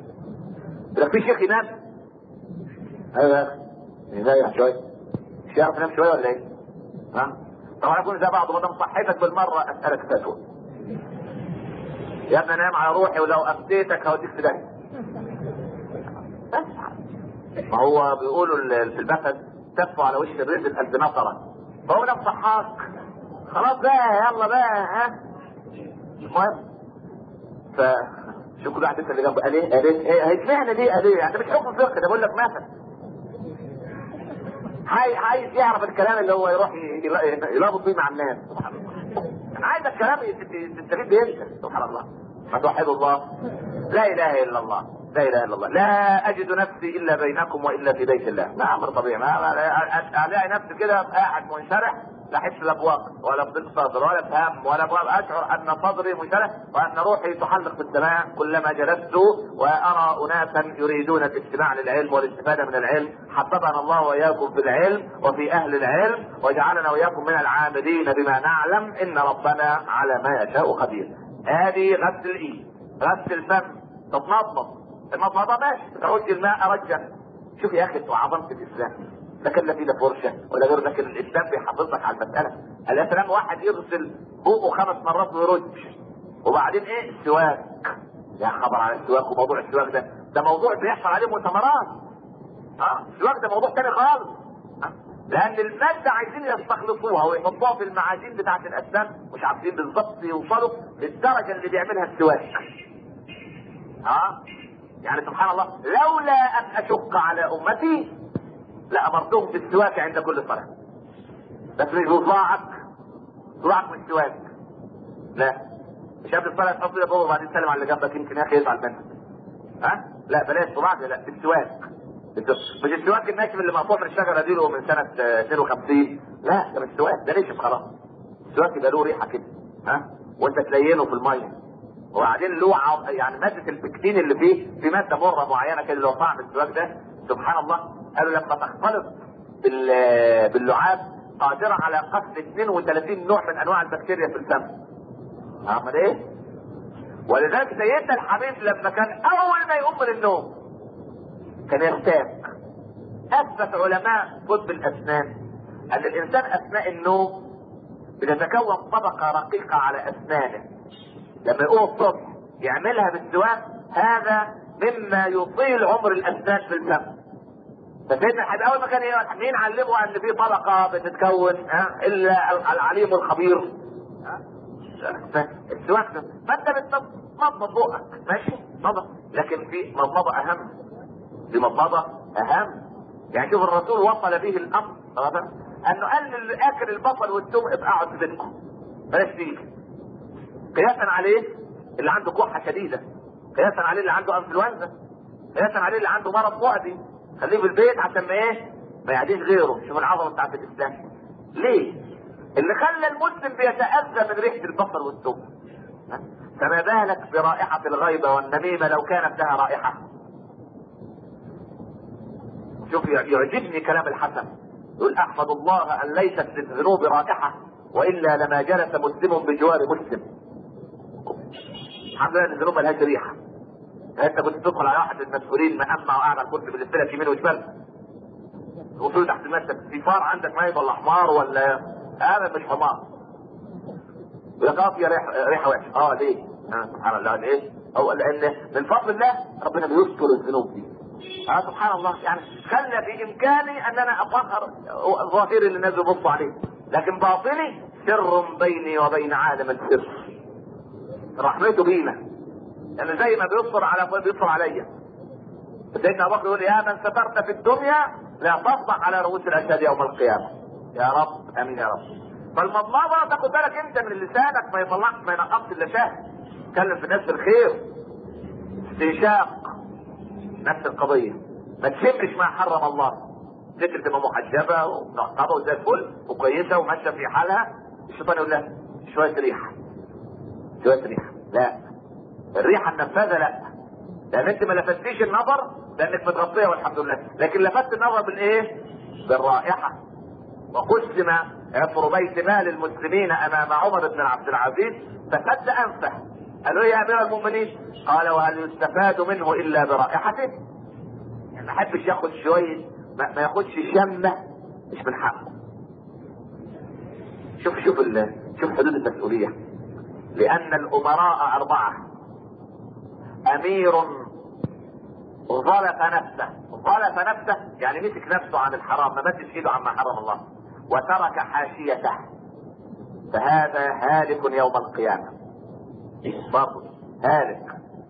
لك في شيخ ينام ايوه يا اخي ينام شويه مش يعرف ينام شويه ولا ايه؟ ها؟ طبعا اكون زي بعض ما صحيتك بالمره اسالك فتوى يا ابني انام على روحي ولو افتيتك هوديك في داهيه ما هو بيقولوا في المثل تفوا على وش الرزق قد نطرا فهو ده صحاك خلاص بقى يلا بقى ها المهم ف شوف كل واحد اللي جنبه قال ايه قال ايه هيسمعنا دي قال ايه يعني مش حكم فقه ده بقول لك مثل عايز عايز يعرف الكلام اللي هو يروح يرابط بيه مع الناس سبحان الله انا عايز الكلام تستفيد بيه انت سبحان الله ما توحدوا الله لا اله الا الله لا اله الا الله لا اجد نفسي الا بينكم والا في بيت الله ما امر طبيعي ما الاقي نفسي كده قاعد منشرح لا احس لا بوقت ولا بضيق صدر ولا بهم ولا بوقت اشعر ان صدري منشرح وان روحي تحلق في السماء كلما جلست وارى اناسا يريدون الاستماع للعلم والاستفاده من العلم حببنا الله واياكم في العلم وفي اهل العلم وجعلنا واياكم من العاملين بما نعلم ان ربنا على ما يشاء قدير هذه غسل الايد غسل الفم تتنظف المضمضه ماشي تعود الماء رجا شوف يا اخي عظمه الاسلام لا كان لا في لا فرشه ولا غير لكن الاسلام بيحافظك على المساله الاسلام واحد يغسل بقه خمس مرات ويرج وبعدين ايه السواك يا خبر على السواك وموضوع السواك ده ده موضوع بيحصل عليه مؤتمرات اه السواك ده موضوع تاني خالص آه. لان الماده عايزين يستخلصوها ويحطوها في المعادين بتاعه الاسنان مش عارفين بالظبط يوصلوا للدرجه اللي بيعملها السواك اه يعني سبحان الله لولا ان اشق على امتي لامرتهم بالسواك عند كل صلاه بس مش بصباعك صباعك من السواك لا مش قبل الصلاه تحط ايدك وبعدين تسلم على اللي جنبك يمكن يا اخي يزعل منك ها لا بلاش صباعك لا بالسواك مش السواك الناشف اللي مقطوع من الشجره دي له من سنه 52 لا ده مش السواك ده نشف خلاص السواك يبقى له ريحه كده ها وانت تلينه في الميه وبعدين له يعني ماده البكتين اللي فيه في ماده مره معينه كده اللي هو طعم السواك ده سبحان الله قالوا لما تختلط باللعاب قادرة على قتل 32 نوع من انواع البكتيريا في الفم. عمل ايه؟ ولذلك سيدنا الحبيب لما كان اول ما يقوم من النوم كان يغتاب. اثبت علماء طب الاسنان ان الانسان اثناء النوم بتتكون طبقة رقيقة على اسنانه. لما يقوم الصبح يعملها بالسواك هذا مما يطيل عمر الاسنان في الفم. فسيدنا الحبيب اول ما كان مين علمه ان في طبقه بتتكون ها الا العليم الخبير ها السواك ده فانت بتمضمض بقك ماشي مضمض لكن في مضمضه اهم في مضمضه اهم يعني شوف الرسول وصل به الامر انه قال للاكل البصل والثوم اقعد في بيتكم بلاش تيجي قياسا عليه اللي عنده كحه شديده قياسا عليه اللي عنده انفلونزا قياسا عليه اللي عنده مرض معدي خليه في البيت عشان ما ايه ما يعديش غيره شوف العظمه بتاعت الاسلام ليه اللي خلى المسلم بيتاذى من ريحه البصل والثوم فما بالك برائحه الغيبه والنميمه لو كانت لها رائحه شوف يعجبني كلام الحسن يقول احمد الله ان ليست للذنوب رائحه والا لما جلس مسلم بجوار مسلم الحمد لله ان الذنوب ملهاش ريحه انت كنت تدخل على واحد من المسؤولين مأمة وقاعد على الكرسي بالاستلة يمين وشمال وصول تحت المكتب في فار عندك ميت ولا حمار ولا ابدا مش حمار يقول لك يا ريحه ريحه وحشه اه ليه؟ آه سبحان الله ليه؟ هو لان من فضل الله ربنا بيستر الذنوب دي اه سبحان الله يعني خلى في امكاني ان انا اطهر ظاهري اللي الناس بيبصوا عليه لكن باطني سر بيني وبين عالم السر رحمته بينا يعني زي ما بيصبر على بيصبر عليا سيدنا ابو بكر يقول يا من سترت في الدنيا لا تصبح على رؤوس الاشهاد يوم القيامه يا رب امين يا رب فالمضمضه تاخد بالك انت من لسانك ما يطلعش ما ينقصش الا شهد تكلم في الناس بالخير استنشاق نفس القضيه ما تشمش ما حرم الله ست تبقى محجبه ومنقبه وزي الفل وكويسه وماشيه في حالها الشيطان يقول لها شويه ريحه شويه ريحه لا الريحه النفاذه لا لان انت ما لفتيش النظر لانك متغطيه والحمد لله لكن لفت النظر بالايه بالرائحه وقسم عطر بيت مال المسلمين امام عمر بن عبد العزيز فسد انفه قالوا يا امير المؤمنين قال وهل يستفاد منه الا برائحته يعني ما حدش ياخد شويه ما, ما ياخدش شمه مش من حقه شوف شوف شوف حدود المسؤوليه لان الامراء اربعه امير ظلف نفسه ظلف نفسه يعني مسك نفسه عن الحرام ما مدش ايده عما حرم الله وترك حاشيته فهذا هالك يوم القيامة برضه هالك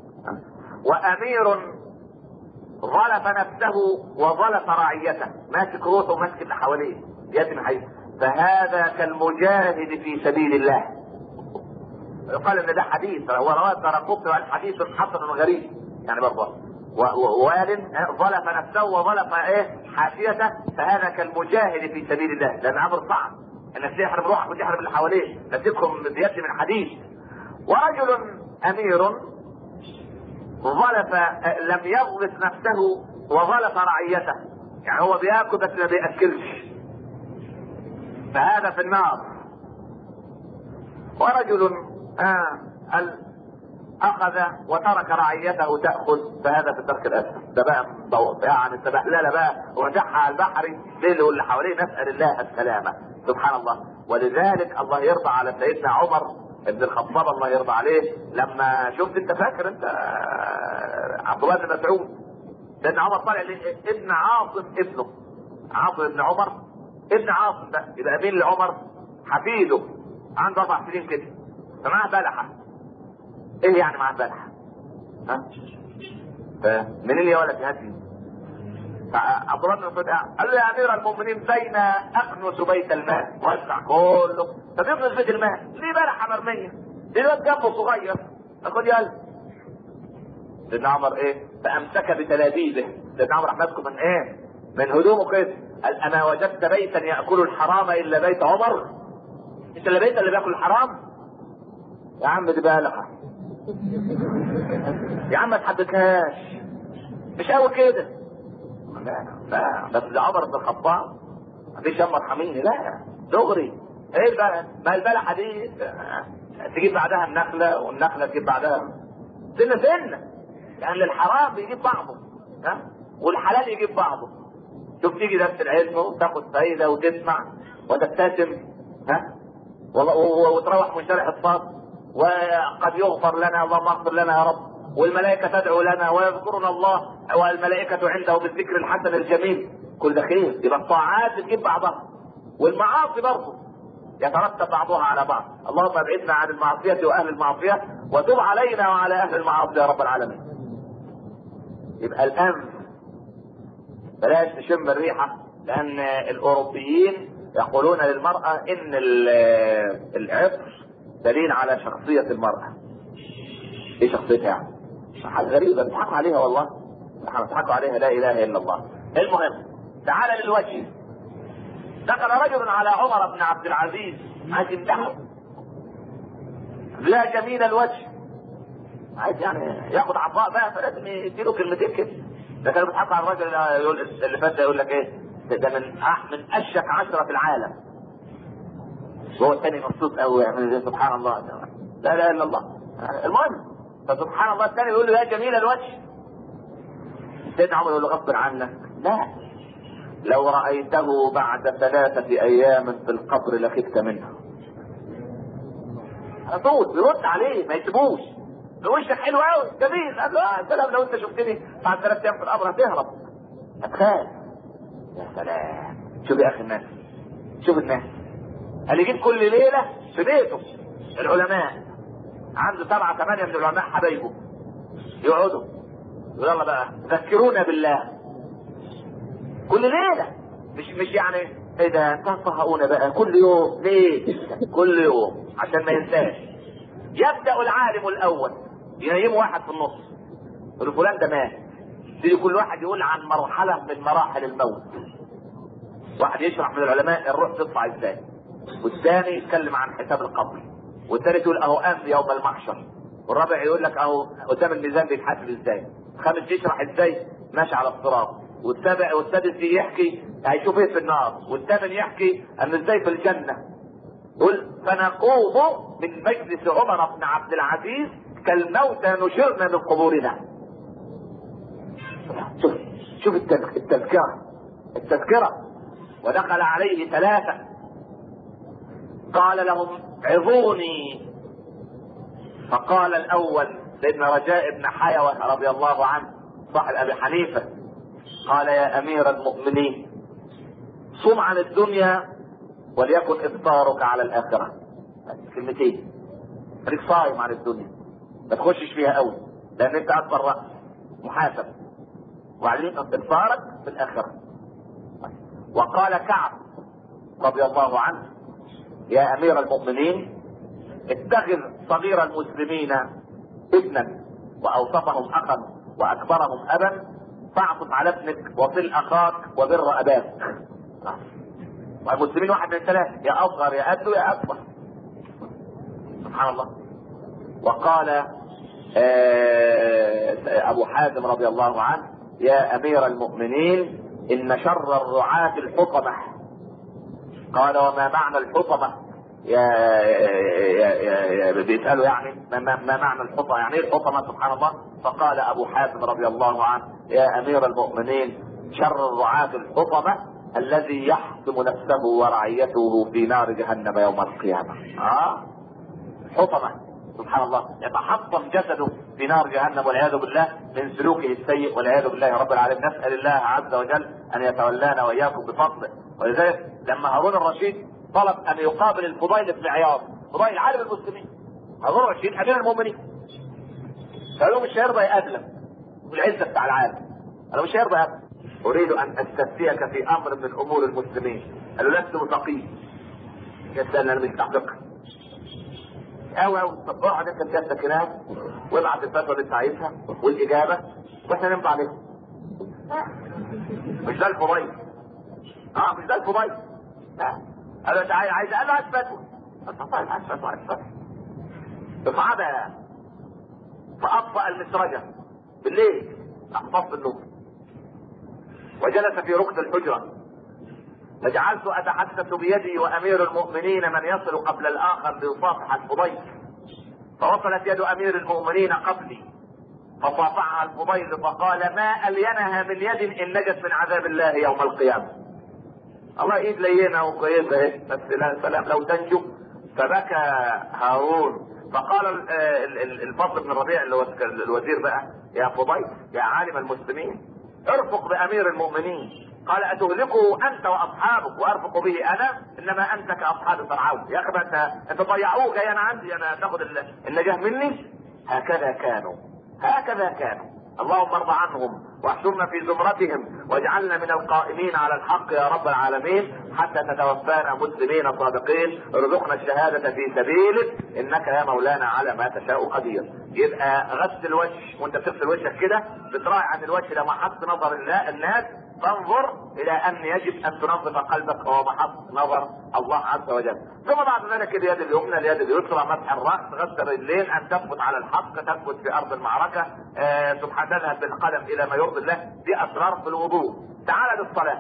وأمير ظلف نفسه وظلف رعيته ماسك روحه وماسك اللي حواليه يتم حي فهذا كالمجاهد في سبيل الله يقال ان ده حديث هو رواه ترقبت الحديث حسن غريب يعني برضه ووال ظلف نفسه وظلف ايه حاشيته فهذا كالمجاهد في سبيل الله لان امر صعب انك تحرم روحك وتحرم اللي حواليك تمسكهم بيد من حديد ورجل امير ظلف لم يظلف نفسه وظلف رعيته يعني هو بياكل بس ما بياكلش فهذا في النار ورجل آه اخذ وترك رعيته تاخذ فهذا في الدرك الاسفل ده بقى يعني السبهلله بقى ورجعها على البحر ليل واللي حواليه نسال الله السلامه سبحان الله ولذلك الله يرضى على سيدنا عمر ابن الخطاب الله يرضى عليه لما شفت انت فاكر انت عبد الله بن مسعود سيدنا عمر طالع ابن عاصم ابنه عاصم ابن عمر ابن عاصم ده يبقى مين لعمر حفيده عنده اربع سنين كده فمعاه بلحه ايه يعني معاه بلحه؟ ها؟ فمنين يا ولد هاتي عبد الله بن مسعود قال له يا امير المؤمنين بين اكنس بيت الماء وسع كله طب يكنس بيت الماء ليه بلحه مرميه؟ ليه الواد جنبه صغير؟ خد يلا سيدنا عمر ايه؟ فامسك بتلابيبه سيدنا عمر راح ماسكه من ايه؟ من هدومه كده قال اما وجدت بيتا ياكل الحرام الا بيت عمر؟ انت اللي بيت اللي بياكل الحرام؟ يا عم دي بلحه يا عم ما تحبكهاش مش قوي كده لا لا بس ده عمر بن الخطاب مفيش يما ارحميني لا دغري ايه بقى ما البلحه دي تجيب بعدها النخله والنخله تجيب بعدها سنه سنه يعني الحرام بيجيب بعضه ها والحلال يجيب بعضه شوف تيجي درس العلم وتاخد فايده وتسمع وتبتسم ها وتروح من شارع الصاد وقد يغفر لنا اللهم اغفر لنا يا رب والملائكة تدعو لنا ويذكرنا الله والملائكة عنده بالذكر الحسن الجميل كل ده خير يبقى الطاعات بتجيب بعضها والمعاصي برضه يترتب بعضها على بعض اللهم ابعدنا عن المعصية واهل المعصية وتب علينا وعلى اهل المعاصي يا رب العالمين يبقى الانف بلاش نشم الريحة لان الاوروبيين يقولون للمرأة ان العطر دليل على شخصية المرأة ايه شخصيتها يعني حاجة غريبة بيضحكوا عليها والله بيضحكوا عليها لا اله الا الله المهم تعال للوجه دخل رجل على عمر بن عبد العزيز عايز يمدحه لا جميل الوجه عايز يعني ياخد عطاء بقى فلازم يديله كلمتين كده ده كانوا بيضحكوا على الراجل يقول اللي فات ده يقول لك ايه ده, ده من أح من اشك عشرة في العالم وهو الثاني مبسوط قوي يعني سبحان الله لا اله الا الله المهم فسبحان الله الثاني يقول له يا جميل الوجه سيدنا عمر يقول له غصب عنك لا لو رأيته بعد ثلاثة أيام في القبر لخفت منه على طول بيرد عليه ما يسيبوش وشك حلو قوي جميل قال له اه سلام لو انت شفتني بعد ثلاث ايام في القبر هتهرب هتخاف يا سلام شوف يا اخي الناس شوف الناس قال يجيب كل ليله في بيته العلماء عنده سبعة ثمانية من العلماء حبايبه يقعدوا يلا بقى ذكرونا بالله كل ليلة مش مش يعني ايه ده تنصحونا بقى كل يوم ليه كل يوم عشان ما ينساش يبدأ العالم الأول ينيم واحد في النص يقول فلان ده مات يبتدي كل واحد يقول عن مرحلة من مراحل الموت واحد يشرح من العلماء الروح تطلع ازاي والثاني يتكلم عن حساب القبر والثالث يقول اهو قام يوم المحشر والرابع يقول لك اهو قدام الميزان بيتحاسب ازاي الخامس يشرح ازاي ماشي على الصراط والسابع والسادس يحكي هيشوف ايه في النار والثامن يحكي ان ازاي في الجنه يقول فنقوم من مجلس عمر بن عبد العزيز كالموتى نشرنا من قبورنا شوف شوف التذكره التذكره ودخل عليه ثلاثه قال لهم عظوني فقال الاول سيدنا رجاء بن حيوة رضي الله عنه صاحب ابي حنيفه قال يا امير المؤمنين صم عن الدنيا وليكن افطارك على الاخره كلمتين خليك صايم عن الدنيا ما تخشش فيها قوي لان انت اكبر راس محاسب وبعدين افطارك في الاخره وقال كعب رضي الله عنه يا امير المؤمنين اتخذ صغير المسلمين ابنا واوسطهم اخا واكبرهم ابا فاعطف على ابنك وصل اخاك وبر اباك والمسلمين واحد من ثلاثة يا اصغر يا قده يا اكبر سبحان الله وقال ابو حازم رضي الله عنه يا امير المؤمنين ان شر الرعاة الحطمة قال وما معنى الحطمة يا يا يا, يا بيسألوا يعني ما, ما, ما معنى الحطمة يعني ايه الحطمة سبحان الله فقال ابو حازم رضي الله عنه يا امير المؤمنين شر الرعاة الحطمة الذي يحطم نفسه ورعيته في نار جهنم يوم القيامة اه حطمة سبحان الله يتحطم جسده في نار جهنم والعياذ بالله من سلوكه السيء والعياذ بالله رب العالمين نسال الله عز وجل ان يتولانا واياكم بفضله ولذلك لما هارون الرشيد طلب ان يقابل الفضيل بن عياض فضيل عالم المسلمين هارون الرشيد امير المؤمنين قال له مش هيرضى يقابلك والعزه بتاع العالم انا مش هيرضى يقابلك اريد ان استفتيك في امر من امور المسلمين قال له لست متقي يا سلام انا مش بتاع قوي قوي طب اقعد انت بجد هناك وابعت الفتوى اللي انت عايزها والاجابه واحنا نمضي عليها مش ده الفضيل اه مش ده الفضيل لا انا انت عايز عايز انا عايز فتوى طيب عايز فتوى عايز فتوى فصعد فاطفأ المسرجه بالليل احفظ النور وجلس في ركن الحجره فجعلت اتحدث بيدي وامير المؤمنين من يصل قبل الاخر ليصافح الفضيل فوصلت يد امير المؤمنين قبلي فصافحها الفضيل فقال ما الينها من يد ان نجت من عذاب الله يوم القيامه الله ايد لينه وكويسه اهي بس لا سلام لو تنجو فبكى هارون فقال الفضل بن الربيع اللي هو الوزير بقى يا فضيل يا عالم المسلمين ارفق بامير المؤمنين قال اتهلكه انت واصحابك وارفق به انا انما انت كاصحاب فرعون يا اخي انت انت ضيعوه جاي انا عندي انا تاخد النجاه مني هكذا كانوا هكذا كانوا اللهم ارض عنهم واحشرنا في زمرتهم واجعلنا من القائمين على الحق يا رب العالمين حتى تتوفانا مسلمين صادقين ارزقنا الشهادة في سبيلك انك يا مولانا على ما تشاء قدير يبقى غسل الوجه وانت بتغسل وجهك كده بتراعي عن الوجه ده محط نظر الناس تنظر الى ان يجب ان تنظف قلبك وهو محط نظر الله عز وجل ثم بعد ذلك اليد اليمنى اليد اليسرى مسح الراس غسل الرجلين ان تثبت على الحق تثبت في ارض المعركه آه سبحان تذهب بالقدم الى ما يرضي الله دي اسرار في الوضوء تعال للصلاه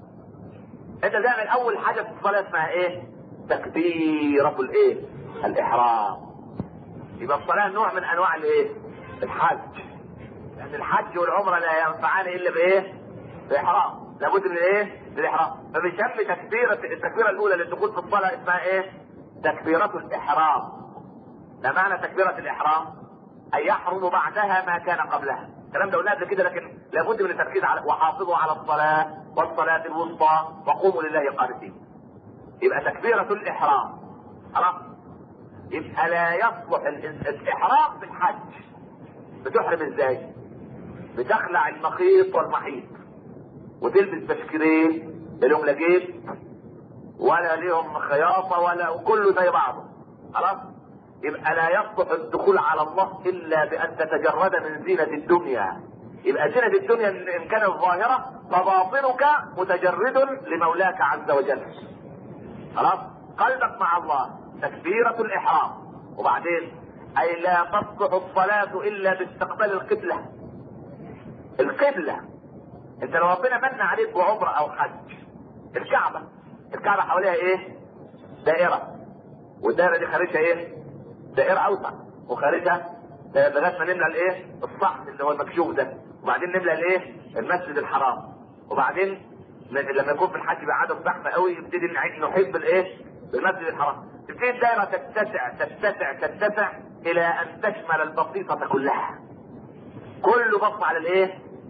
انت تعمل اول حاجه في الصلاه اسمها ايه تكبيره الايه الاحرام يبقى الصلاه نوع من انواع الايه الحج لان الحج والعمره لا ينفعان الا بايه باحرام لابد من ايه بالاحرام فبيسمي تكبيره التكبيره الاولى للدخول في الصلاه اسمها ايه تكبيره الاحرام ما معنى تكبيره الاحرام ان يحرم بعدها ما كان قبلها الكلام ده قلناه قبل كده لكن لابد من التركيز على وحافظوا على الصلاه والصلاه الوسطى وقوموا لله قانتين يبقى تكبيره الاحرام خلاص يبقى لا يصلح الاحرام في الحج بتحرم ازاي بتخلع المخيط والمحيط وتلبس بشكرين لهم لا جيب ولا ليهم خياطه ولا وكله زي بعضه خلاص يبقى لا يصلح الدخول على الله الا بان تتجرد من زينه الدنيا يبقى زينه الدنيا ان كانت ظاهره فباطنك متجرد لمولاك عز وجل خلاص قلبك مع الله تكبيره الاحرام وبعدين اي لا تصلح الصلاه الا باستقبال القبله القبله انت لو ربنا من عليك بعمره او حج الكعبه الكعبه حواليها ايه دائره والدائره دي خارجها ايه دائره اوسع وخارجها لغايه ما نملى الايه الصحن اللي هو المكشوف ده وبعدين نملى الايه المسجد الحرام وبعدين لما يكون في الحج بقى عدد زحمه قوي يبتدي نحب الايه بالمسجد الحرام تبتدي الدائره تتسع تتسع تتسع الى ان تشمل البسيطه كلها كله بص على الايه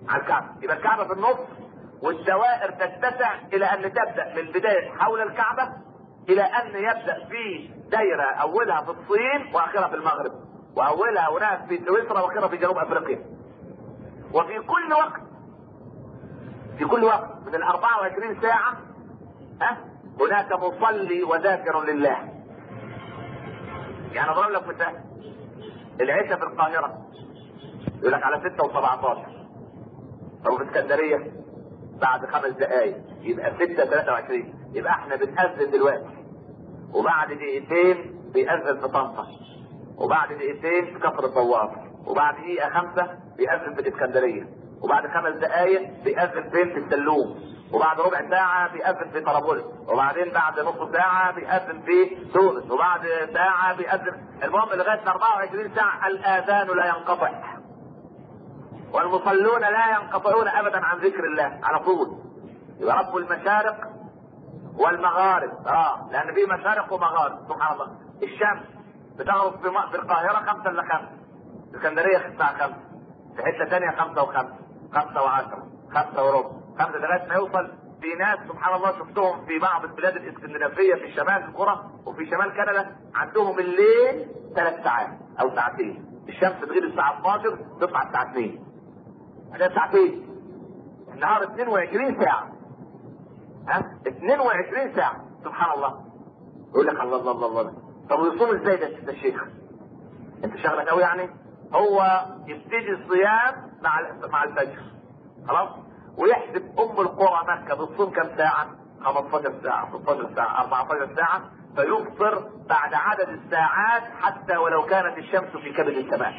على الكعبه يبقى الكعبه في النص والدوائر تتسع الى ان تبدا من بدايه حول الكعبه الى ان يبدا في دايره اولها في الصين واخرها في المغرب واولها هناك في سويسرا واخرها في جنوب افريقيا وفي كل وقت في كل وقت من ال 24 ساعه ها هناك مصلي وذاكر لله يعني اضرب لك مثال العشاء في القاهره يقول لك على 6 و17 او في اسكندريه بعد خمس دقائق يبقى 6 23 يبقى احنا بنأذن دلوقتي وبعد دقيقتين بيأذن في طنطا وبعد دقيقتين في كفر الطواف وبعد دقيقة خمسة بيأذن في الإسكندرية وبعد خمس دقايق بيأذن فين في السلوم وبعد ربع ساعة بيأذن في طرابلس وبعدين بعد نص ساعة بيأذن في تونس وبعد ساعة بيأذن المهم لغاية 24 ساعة الآذان لا ينقطع والمصلون لا ينقطعون أبدا عن ذكر الله على طول يبقى رب المشارق والمغارب اه لأن في مشارق ومغارب سبحان الله الشمس بتغرب في م- في القاهرة خمسة إلا خمسة اسكندرية الساعة خمسة في حتة ثانية خمسة وخمسة خمسة وعشرة خمسة وربع خمسة لغاية ما يوصل في ناس سبحان الله شفتهم في بعض البلاد الاسكندنافية في شمال القرى وفي شمال كندا عندهم الليل ثلاث ساعات أو ساعتين الشمس تغيب الساعة 12 تطلع الساعة 2 ده ساعتين النهار 22 ساعة ها 22 ساعة سبحان الله يقول لك الله الله الله الله طب ويصوم ازاي ده ده الشيخ انت شغلك قوي يعني هو يبتدي الصيام مع ال- مع الفجر خلاص ويحسب ام القرى مكه بتصوم كم ساعه 15 ساعه 16 ساعه 14 ساعه فيفطر بعد عدد الساعات حتى ولو كانت الشمس في كبد السماء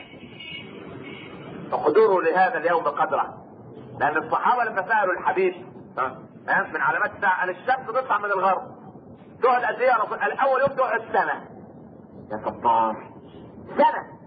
فقدروا لهذا اليوم قدره لان الصحابه لما سالوا الحبيب ها، ها، من علامات الساعه قال الشمس تطلع من الغرب تقعد قد ايه يا رسول قال اول يوم تقعد سنه يا ستار سنه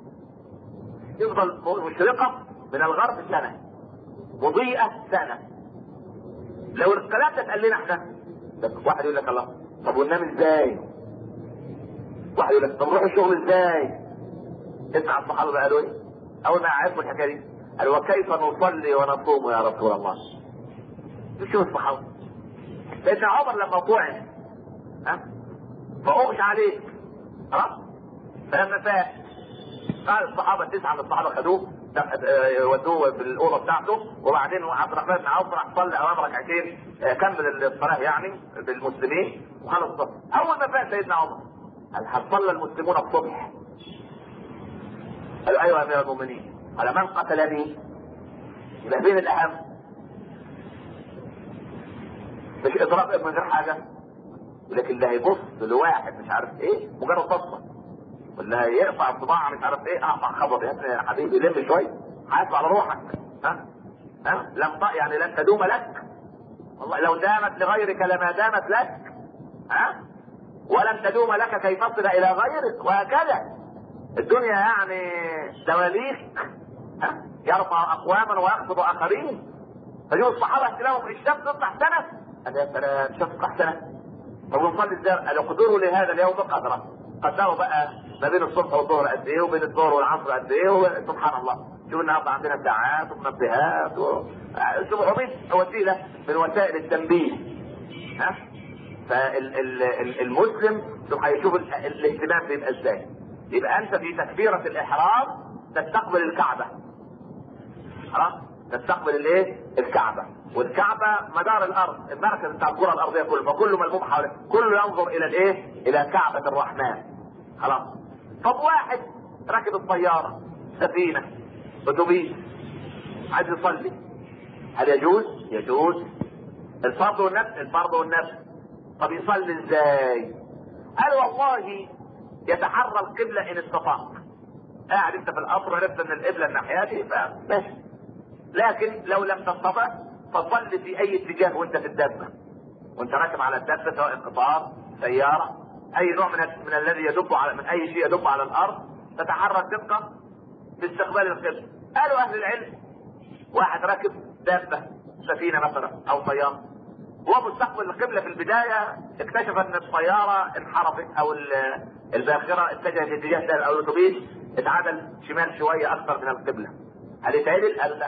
يفضل مشرقه من الغرب سنه مضيئه سنه لو الكلام ده اتقال لنا احنا طب واحد يقول لك الله طب وننام ازاي؟ واحد يقول لك طب نروح الشغل ازاي؟ اسمع الصحابه بقى قالوا ايه؟ اول ما عرفوا الحكايه دي قالوا وكيف نصلي ونصوم يا رسول الله؟ شوف الصحابه سيدنا عمر لما طعن ها فاغش عليه خلاص فلما فاق قال الصحابه تسعه من الصحابه خدوه آه، ودوه في الاوضه بتاعته وبعدين عبد الرحمن بن عوف راح صلى امام ركعتين آه، كمل الصلاه يعني بالمسلمين وخلص الصف اول ما فاق سيدنا عمر قال هل صلى المسلمون الصبح؟ قالوا ايوه يا امير المؤمنين قال من قتلني؟ يبقى مين الاهم؟ مش اضراب من غير حاجه لكن اللي هيبص لواحد مش عارف ايه مجرد بصه واللي هيرفع صباع مش عارف ايه اقطع خبر يا ابني يا حبيبي لم شويه حاسب على روحك ها ها لم ط... يعني لن تدوم لك والله لو دامت لغيرك لما دامت لك ها ولن تدوم لك كي تصل الى غيرك وهكذا الدنيا يعني دواليك ها يرفع اقواما ويخفض اخرين فشوف الصحابه اختلافهم الشمس تطلع سنه قال يا سلام الشمس تطلع سنه طب ونصلي ازاي؟ قالوا قدروا لهذا اليوم بقدره قدروا بقى ما بين الصبح والظهر قد ايه وبين الظهر والعصر قد ايه و- سبحان الله شوف النهارده عندنا ساعات ومنبهات و 700 وسيله من وسائل التنبيه ها فالمسلم هيشوف ال- الاهتمام بيبقى ازاي يبقى انت في تكبيره الاحرام تستقبل الكعبه خلاص تستقبل الايه الكعبه والكعبه مدار الارض المركز بتاع الكره الارضيه كله فكله ملموم حواليه كله ينظر الى الايه الى كعبه الرحمن خلاص طب واحد راكب الطياره سفينه اتوبيس عايز يصلي هل يجوز يجوز الفرض والنفس الفرض والنفس طب يصلي ازاي قال والله يتحرى القبله ان استطاع قاعد انت في القطر عرفت ان القبله الناحيه دي فماشي لكن لو لم تستطع فصل في اي اتجاه وانت في الدابه وانت راكب على الدابه سواء قطار سياره اي نوع من من الذي يدب على من اي شيء يدب على الارض تتحرى الدقه في استقبال القبله قالوا اهل العلم واحد راكب دابه سفينه مثلا او طياره هو مستقبل القبله في البدايه اكتشف ان الطياره انحرفت او ال- الباخره اتجهت في اتجاه ده او الاتوبيس اتعدل شمال شويه اكثر من القبله هل يتعدل؟ قال لا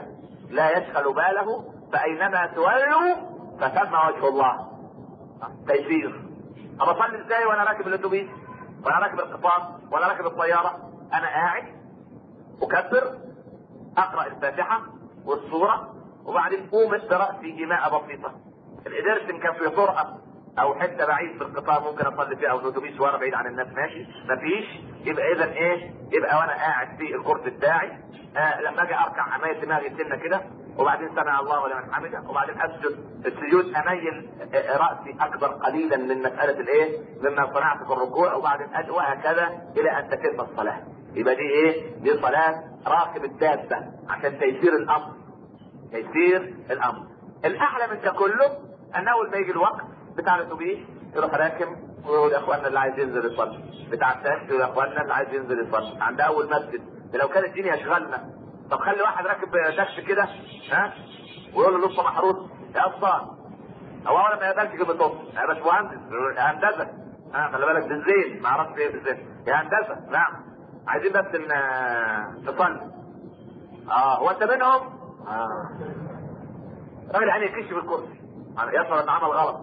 لا يشغل باله فاينما تولوا فثم وجه الله تيسير طب اصلي ازاي وانا راكب الاتوبيس وانا راكب القطار وانا راكب الطياره انا قاعد اكبر اقرا الفاتحه والسوره وبعدين قوم براسي ايماء بسيطه القدرت ان كان في طرقه او حته بعيد في القطار ممكن اصلي فيها او الاتوبيس وانا بعيد عن الناس ماشي مفيش يبقى اذا ايه يبقى وانا قاعد في الكرسي بتاعي آه لما اجي اركع اميل دماغي سنه كده وبعدين سمع الله لمن حمده وبعدين اسجد السجود اميل آه راسي اكبر قليلا من مساله الايه مما صنعت في الركوع وبعدين أد وهكذا الى ان تتم الصلاه يبقى دي ايه دي صلاه راكب الدابه عشان تيسير الامر تيسير الامر الاعلى من ده كله ان اول ما يجي الوقت بتاع الاتوبيس يروح راكب ويقول يا اخوانا اللي عايز ينزل يصلي بتاع التاكسي يقول يا اخوانا اللي عايز ينزل يصلي عند اول مسجد لو كانت الدنيا شغلنا طب خلي واحد راكب تاكسي كده ها ويقول له لسه محروس يا اسطى هو اول ما يقبلش كلمه نص يا باشمهندس هندسه ها خلي بالك بالزين ما اعرفش ايه بالزين يا هندسه نعم عايزين بس ان نصلي اه هو انت منهم؟ اه راجل يعني يكش بالكرسي يشعر ان عمل غلط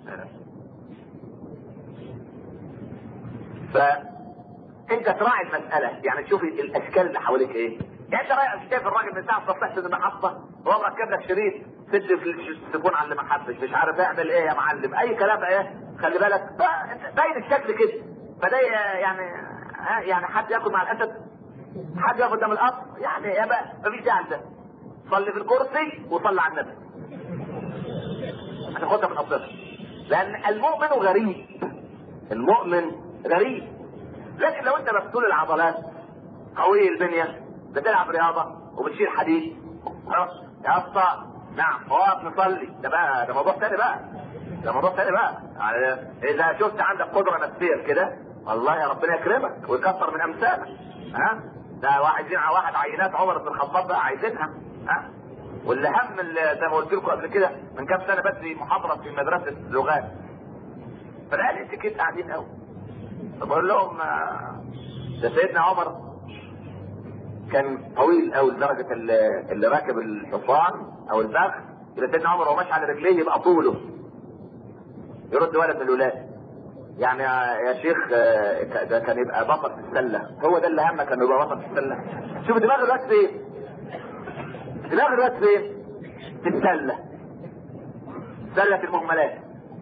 فانت تراعي المساله يعني تشوف الاشكال اللي حواليك ايه يعني انت رايح شايف الراجل من ساعه ما طلعت من المحطه وهو مركب لك شريط سد في التليفون على اللي ما حبش مش عارف اعمل ايه يا معلم اي كلام ايه خلي بالك باين الشكل كده فده يعني ها يعني حد ياكل مع الاسد حد ياكل قدام القصر يعني يا بقى مفيش داعي ده صلي في الكرسي وصلي على النبي هتاخدها من قصرها لان المؤمن غريب المؤمن غريب لكن لو انت مفتول العضلات قوي البنيه بتلعب رياضه وبتشيل حديد خلاص يا اسطى نعم اقف نصلي ده بقى ده موضوع تاني بقى ده موضوع تاني بقى يعني اذا شفت عندك قدره نفسيه كده والله يا ربنا يكرمك ويكثر من امثالك ها ده واحد على واحد عينات عمر بن الخطاب بقى عايزينها ها واللي هم اللي زي ما قلت لكم قبل كده من كام سنه بدري محاضره في مدرسه لغات فلقى لي سكت قاعدين قوي فبقول لهم ده سيدنا عمر كان طويل قوي لدرجه اللي, اللي راكب الحصان او البغل يبقى سيدنا عمر وهو ماشي على رجليه يبقى طوله يرد ولد من الولاد يعني يا شيخ ده كان يبقى بطل في السله هو ده اللي همك انه يبقى بطل في السله شوف دماغ الواد فين دماغ الواد فين في السله سله المهملات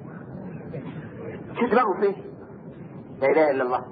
شوف دماغه فين لا اله الا الله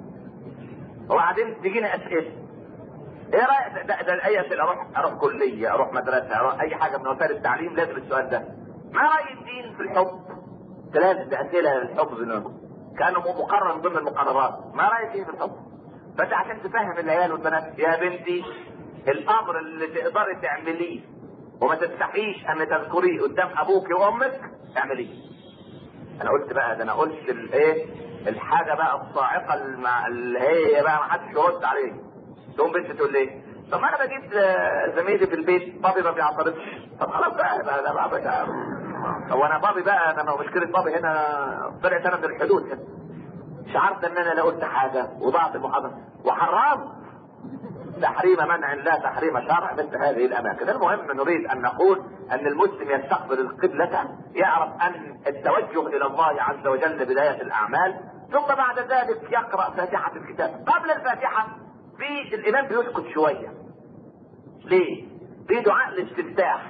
وبعدين تجينا اسئله ايه رايك ده, ده اي اسئله اروح اروح كليه اروح مدرسه اروح اي حاجه من وسائل التعليم لازم السؤال ده ما راي الدين في الحب ثلاث اسئله للحب ذنوب كانه مقرر ضمن المقررات ما راي الدين في الحب فانت عشان تفهم العيال والبنات يا بنتي الامر اللي تقدري تعمليه وما تستحيش ان تذكريه قدام ابوك وامك اعمليه انا قلت بقى ده انا قلت الايه الحاجه بقى الصاعقه المع... اللي هي بقى ما حدش يرد عليه تقوم بنت تقول لي طب ما انا بجيب زميلي في البيت بابي ما بيعترضش طب خلاص بقى بقى ده بقى, بقى هو انا بابي بقى انا مشكله بابي هنا طلعت انا من الحدود هنا مش عارفه ان انا لا قلت حاجه وضعت المحاضره وحرام تحريم منع لا تحريم شرع مثل هذه الاماكن المهم نريد ان نقول ان المسلم يستقبل القبلة يعرف ان التوجه الى الله عز وجل بداية الاعمال ثم بعد ذلك يقرأ فاتحة الكتاب قبل الفاتحة في الامام بيسكت شوية ليه في دعاء الاستفتاح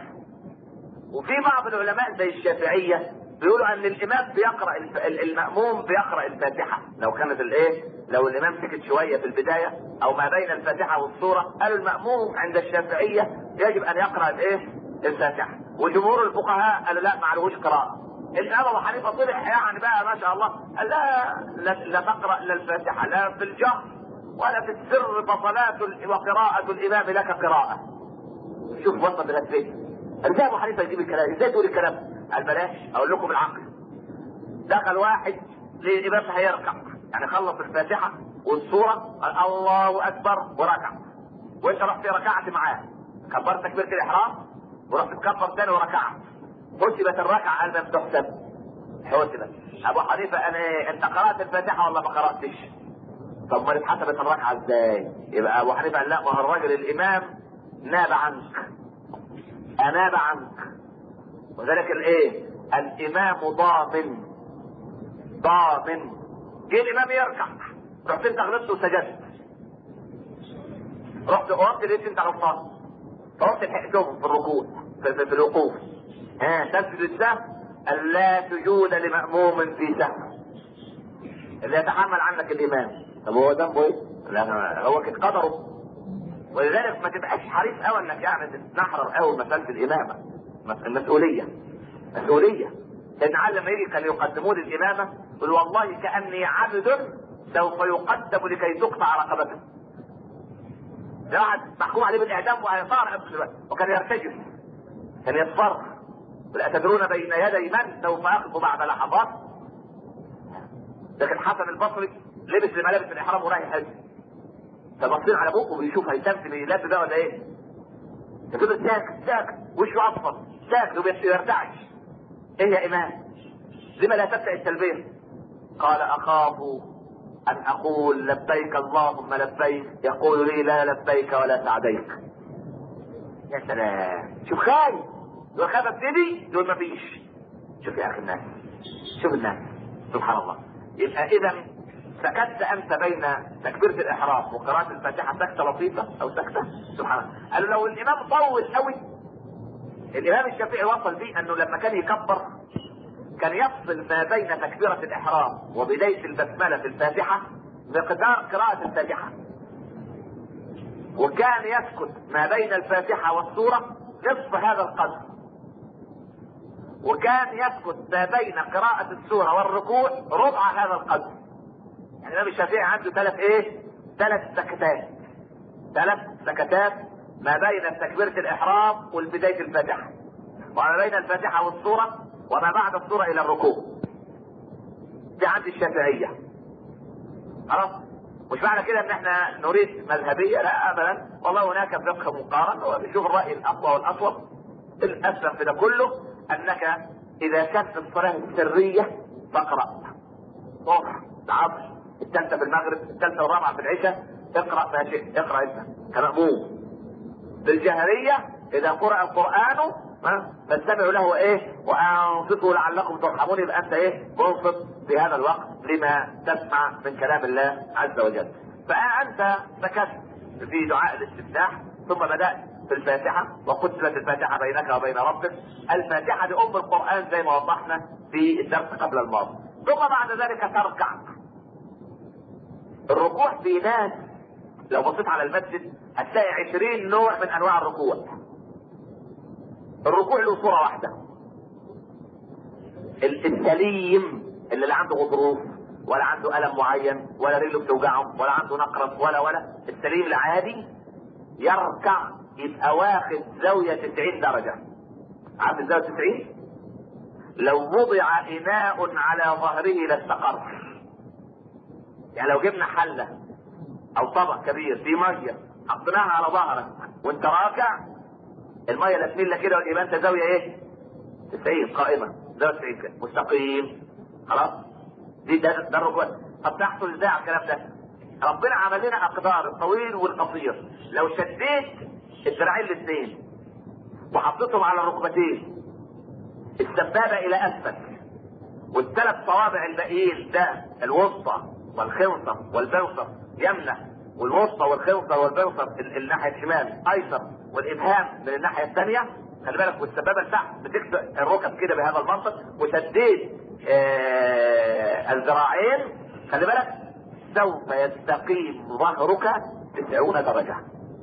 وفي بعض العلماء زي الشافعية بيقولوا ان الامام بيقرا الماموم بيقرا الفاتحه لو كانت الايه لو الامام سكت شويه في البدايه او ما بين الفاتحه والسوره قالوا الماموم عند الشافعيه يجب ان يقرا الايه الفاتحه وجمهور الفقهاء قالوا لا ما عليهوش قراءه الامام ابو حنيفه طلع يعني بقى ما شاء الله قال لا لا, لا تقرا الا الفاتحه لا في الجهر ولا في السر فصلاه وقراءه الامام لك قراءه شوف وصل لغايه فين ازاي ابو حنيفه يجيب الكلام ازاي تقول الكلام قال بلاش اقول لكم العقل دخل واحد للامام هيركع يعني خلص الفاتحه والسوره قال الله اكبر وركع وانت رحت ركعت معاه كبرت تكبيره الاحرام ورحت تكبر تاني وركعت حسبت الركعه قال لم تحسب حسبت ابو حنيفه انا انت قرات الفاتحه ولا ما قراتش طب ما اتحسبت الركعه ازاي يبقى ابو حنيفه قال لا ما هو الراجل الامام ناب عنك اناب عنك وذلك الايه الامام ضامن ضامن جه الامام يركع رحت انت غلطت وسجدت رحت وقفت لقيت انت غلطان فرحت لحقتهم في الركوع في, في, في الوقوف ها تسجد السهو لا سجود لمأموم في سهو اللي يتحمل عنك الامام طب هو ذنبه ايه؟ لا هو كده قدره ولذلك ما تبقاش حريص قوي انك يعني تتنحرر قوي مساله الامامه المسؤوليه مسؤوليه لان على لما يجي كانوا يقدمون الامامه يقول والله كاني عبد سوف يقدم لكي تقطع رقبته ده واحد محكوم عليه بالاعدام وهيصارع دلوقتي وكان يرتجف كان يصفر لا تدرون بين يدي من سوف يخطب بعد لحظات لكن حسن البصري لبس ملابس الاحرام ورايح يحج فبصين على ابوه وبيشوف هيتمثل يلبس ده ولا ايه؟ فكده ساكت ساكت وشه اصفر ساكت وبيرتعش ايه يا امام؟ لما لا تبدا التلبيه؟ قال اخاف ان اقول لبيك اللهم لبيك يقول لي لا لبيك ولا سعديك يا سلام شوف خايف دول خاف ابتدي دول ما فيش شوف يا اخي الناس شوف الناس سبحان الله يبقى اذا سكت انت بين تكبيره الاحرام وقراءه الفاتحه سكته لطيفه او سكته سبحان الله قالوا لو الامام طول قوي الامام الشافعي وصل بيه انه لما كان يكبر كان يفصل ما بين تكبيرة الإحرام وبداية البسملة في الفاتحة مقدار قراءة الفاتحة. وكان يسكت ما بين الفاتحة والسورة نصف هذا القدر. وكان يسكت ما بين قراءة السورة والركوع ربع هذا القدر. يعني الإمام الشافعي عنده ثلاث إيه؟ ثلاث سكتات. ثلاث سكتات ما بين تكبيرة الإحرام والبداية الفاتحة. وما بين الفاتحة والسورة وما بعد الصورة إلى الركوع. دي عند الشافعية. خلاص؟ مش معنى كده ان احنا نريد مذهبية لا ابدا والله هناك فقه مقارن وبنشوف الرأي الاقوى والاصوب الاسلم في ده كله انك اذا كانت في الصلاة السرية فاقرأ صبح العصر الثالثة في المغرب الثالثة والرابعة في العشاء اقرأ ما شئت اقرأ انت كمأموم بالجهرية اذا قرأ القرآن فاستمعوا له ايه وانصتوا لعلكم ترحمون يبقى انت ايه منصت في هذا الوقت لما تسمع من كلام الله عز وجل فانت سكت في دعاء الاستفتاح ثم بدات في الفاتحه وقتلت الفاتحه بينك وبين ربك الفاتحه دي ام القران زي ما وضحنا في الدرس قبل الماضي ثم بعد ذلك تركع الركوع في ناس لو بصيت على المسجد هتلاقي عشرين نوع من انواع الركوع الركوع له صورة واحدة السليم اللي لا عنده غضروف ولا عنده ألم معين ولا رجله بتوجعه ولا عنده نقرس ولا ولا السليم العادي يركع يبقى واخد زاوية 90 درجة عارف الزاوية 90 لو وضع إناء على ظهره لاستقر يعني لو جبنا حلة أو طبق كبير فيه مية حطيناها على ظهرك وانت راكع الميه لا تميل كده يبقى انت زاويه ايه؟ 90 قائمه زاويه 90 كده مستقيم خلاص؟ دي ده ده الركوع طب تحصل ازاي على الكلام ده؟ ربنا عمل لنا اقدار الطويل والقصير لو شديت الذراعين الاثنين وحطيتهم على الركبتين السبابه الى اسفل والثلاث صوابع الباقيين ده الوسطى والخنصر والبنصر يمنى والوسطى والخنصر والبنصر الناحيه الشمال ايسر والابهام من الناحيه الثانيه خلي بالك والسبابه لتحت بتكسر الركب كده بهذا المنطق وشديت آه الذراعين خلي بالك سوف يستقيم ظهرك 90 درجه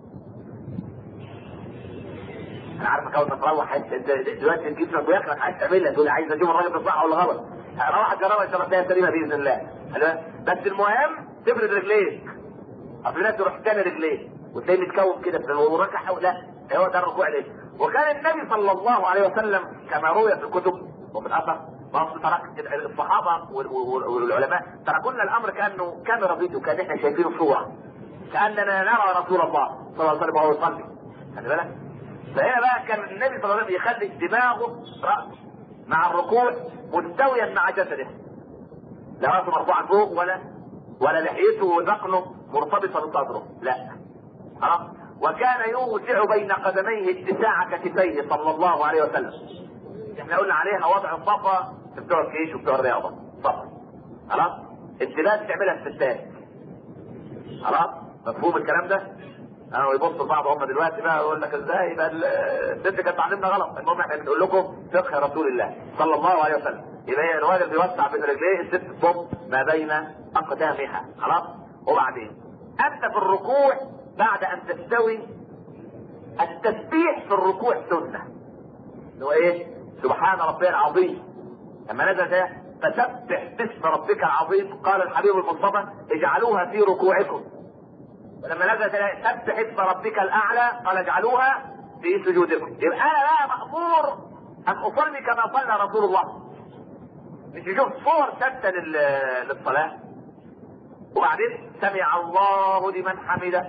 انا عارفك اول ما تروح دلوقتي جسمك بياكلك عايز تعملها تقول عايز اشوف الراجل ده صح ولا غلط روح جربها ان شاء الله تلاقيها سليمه باذن الله بس المهم تفرد رجليك اصل الناس تروح تاني رجليك وتلاقيه متكون كده في وركع او لا هو ده الركوع ليه وكان النبي صلى الله عليه وسلم كما روي في الكتب وفي الاثر ما ترك الصحابه والعلماء تركوا لنا الامر كانه كاميرا فيديو كان احنا شايفينه صوره كاننا نرى رسول الله صلى الله عليه وسلم وهو يصلي خلي بالك فهنا بقى كان النبي صلى الله عليه وسلم يخلي دماغه راسه مع الركوع مستويا مع جسده لا راسه مرفوعا فوق ولا ولا لحيته وذقنه مرتبطه بصدره لا خلاص وكان يوسع بين قدميه اتساع كتفيه صلى الله عليه وسلم احنا قلنا عليها وضع الصفا في بتوع الجيش وبتوع الرياضه صفا خلاص انت لازم تعملها الستات خلاص مفهوم الكلام ده انا يبصوا لبعض هم دلوقتي بقى يقول لك ازاي يبقى الست كانت تعلمنا غلط المهم احنا بنقول لكم فقه رسول الله صلى الله عليه وسلم يبقى هي الراجل بيوسع بين رجليه الست تصب ما بين اقدامها خلاص وبعدين انت في الركوع بعد ان تستوي التسبيح في الركوع سنه اللي هو ايه سبحان ربي العظيم لما نزل ده فسبح باسم ربك العظيم قال الحبيب المصطفى اجعلوها في ركوعكم ولما نزل سبح اسم ربك الاعلى قال اجعلوها في سجودكم يبقى انا بقى مامور ان اصلي كما صلى رسول الله مش يشوف صور ثابته للصلاه وبعدين سمع الله لمن حمده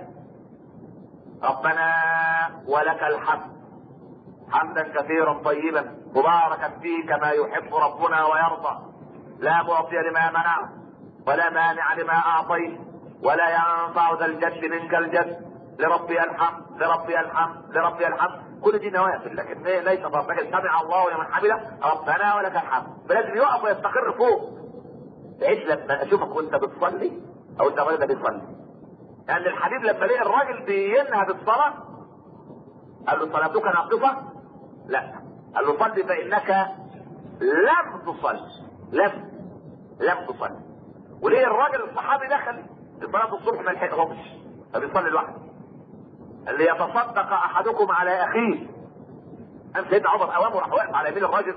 ربنا ولك الحمد حمدا كثيرا طيبا مباركا فيه كما يحب ربنا ويرضى لا معطي لما منعت ولا مانع لما اعطيت ولا ينفع ذا الجد منك الجد لربي الحمد لربي الحمد لربي الحمد كل دي نوافل لكن ليس فرض لكن سمع الله لمن حمده ربنا ولك الحمد فلازم يقف ويستقر فوق بحيث لما اشوفك وانت بتصلي او انت الراجل بيصلي لان يعني الحبيب لما لقى الراجل بينهى بالصلاه قال له صلاتك ناقصه؟ لا قال له صل فانك لم تصل لم لم تصل وليه الراجل الصحابي دخل صلاه الصبح ما لحقهمش فبيصلي لوحده اللي يتصدق احدكم على اخيه قام سيدنا عمر اوامه راح واقف على يمين الراجل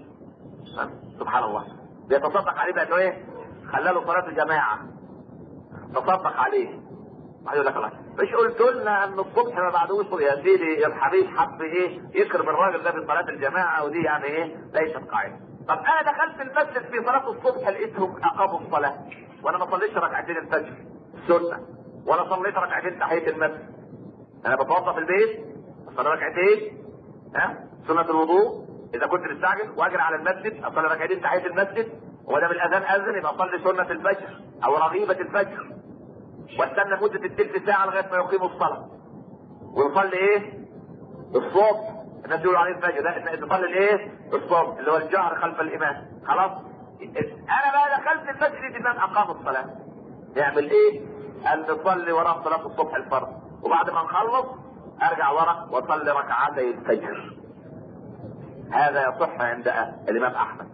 سبحان الله بيتصدق عليه بقى ايه؟ خلى له صلاه الجماعه تصدق عليه يقول لك الله مش قلت لنا ان الصبح ما بعدوش يا سيدي الحبيب حب ايه يكرم الراجل ده بصلاه الجماعه ودي يعني ايه ليست قاعده طب انا دخلت المسجد في صلاه الصبح لقيتهم اقاموا الصلاه وانا ما صليتش ركعتين الفجر سنه ولا صليت ركعتين تحيه المسجد انا بتوضا في البيت اصلي ركعتين ها سنه الوضوء اذا كنت مستعجل واجري على المسجد اصلي ركعتين تحيه المسجد وما الاذان اذن يبقى اصلي سنه الفجر او رغيبه الفجر واستنى مده التلت ساعه لغايه ما يقيموا الصلاه ونصلي ايه؟ الصبح الناس يقولوا عليه الفجر لا تصلي الايه؟ الصبح اللي هو الجهر خلف الامام خلاص انا بقى دخلت المسجد الامام اقام الصلاه يعمل ايه؟ قال نصلي وراه صلاه الصبح الفرض وبعد ما نخلص ارجع ورا واصلي ركعتي الفجر هذا يصح عند الامام احمد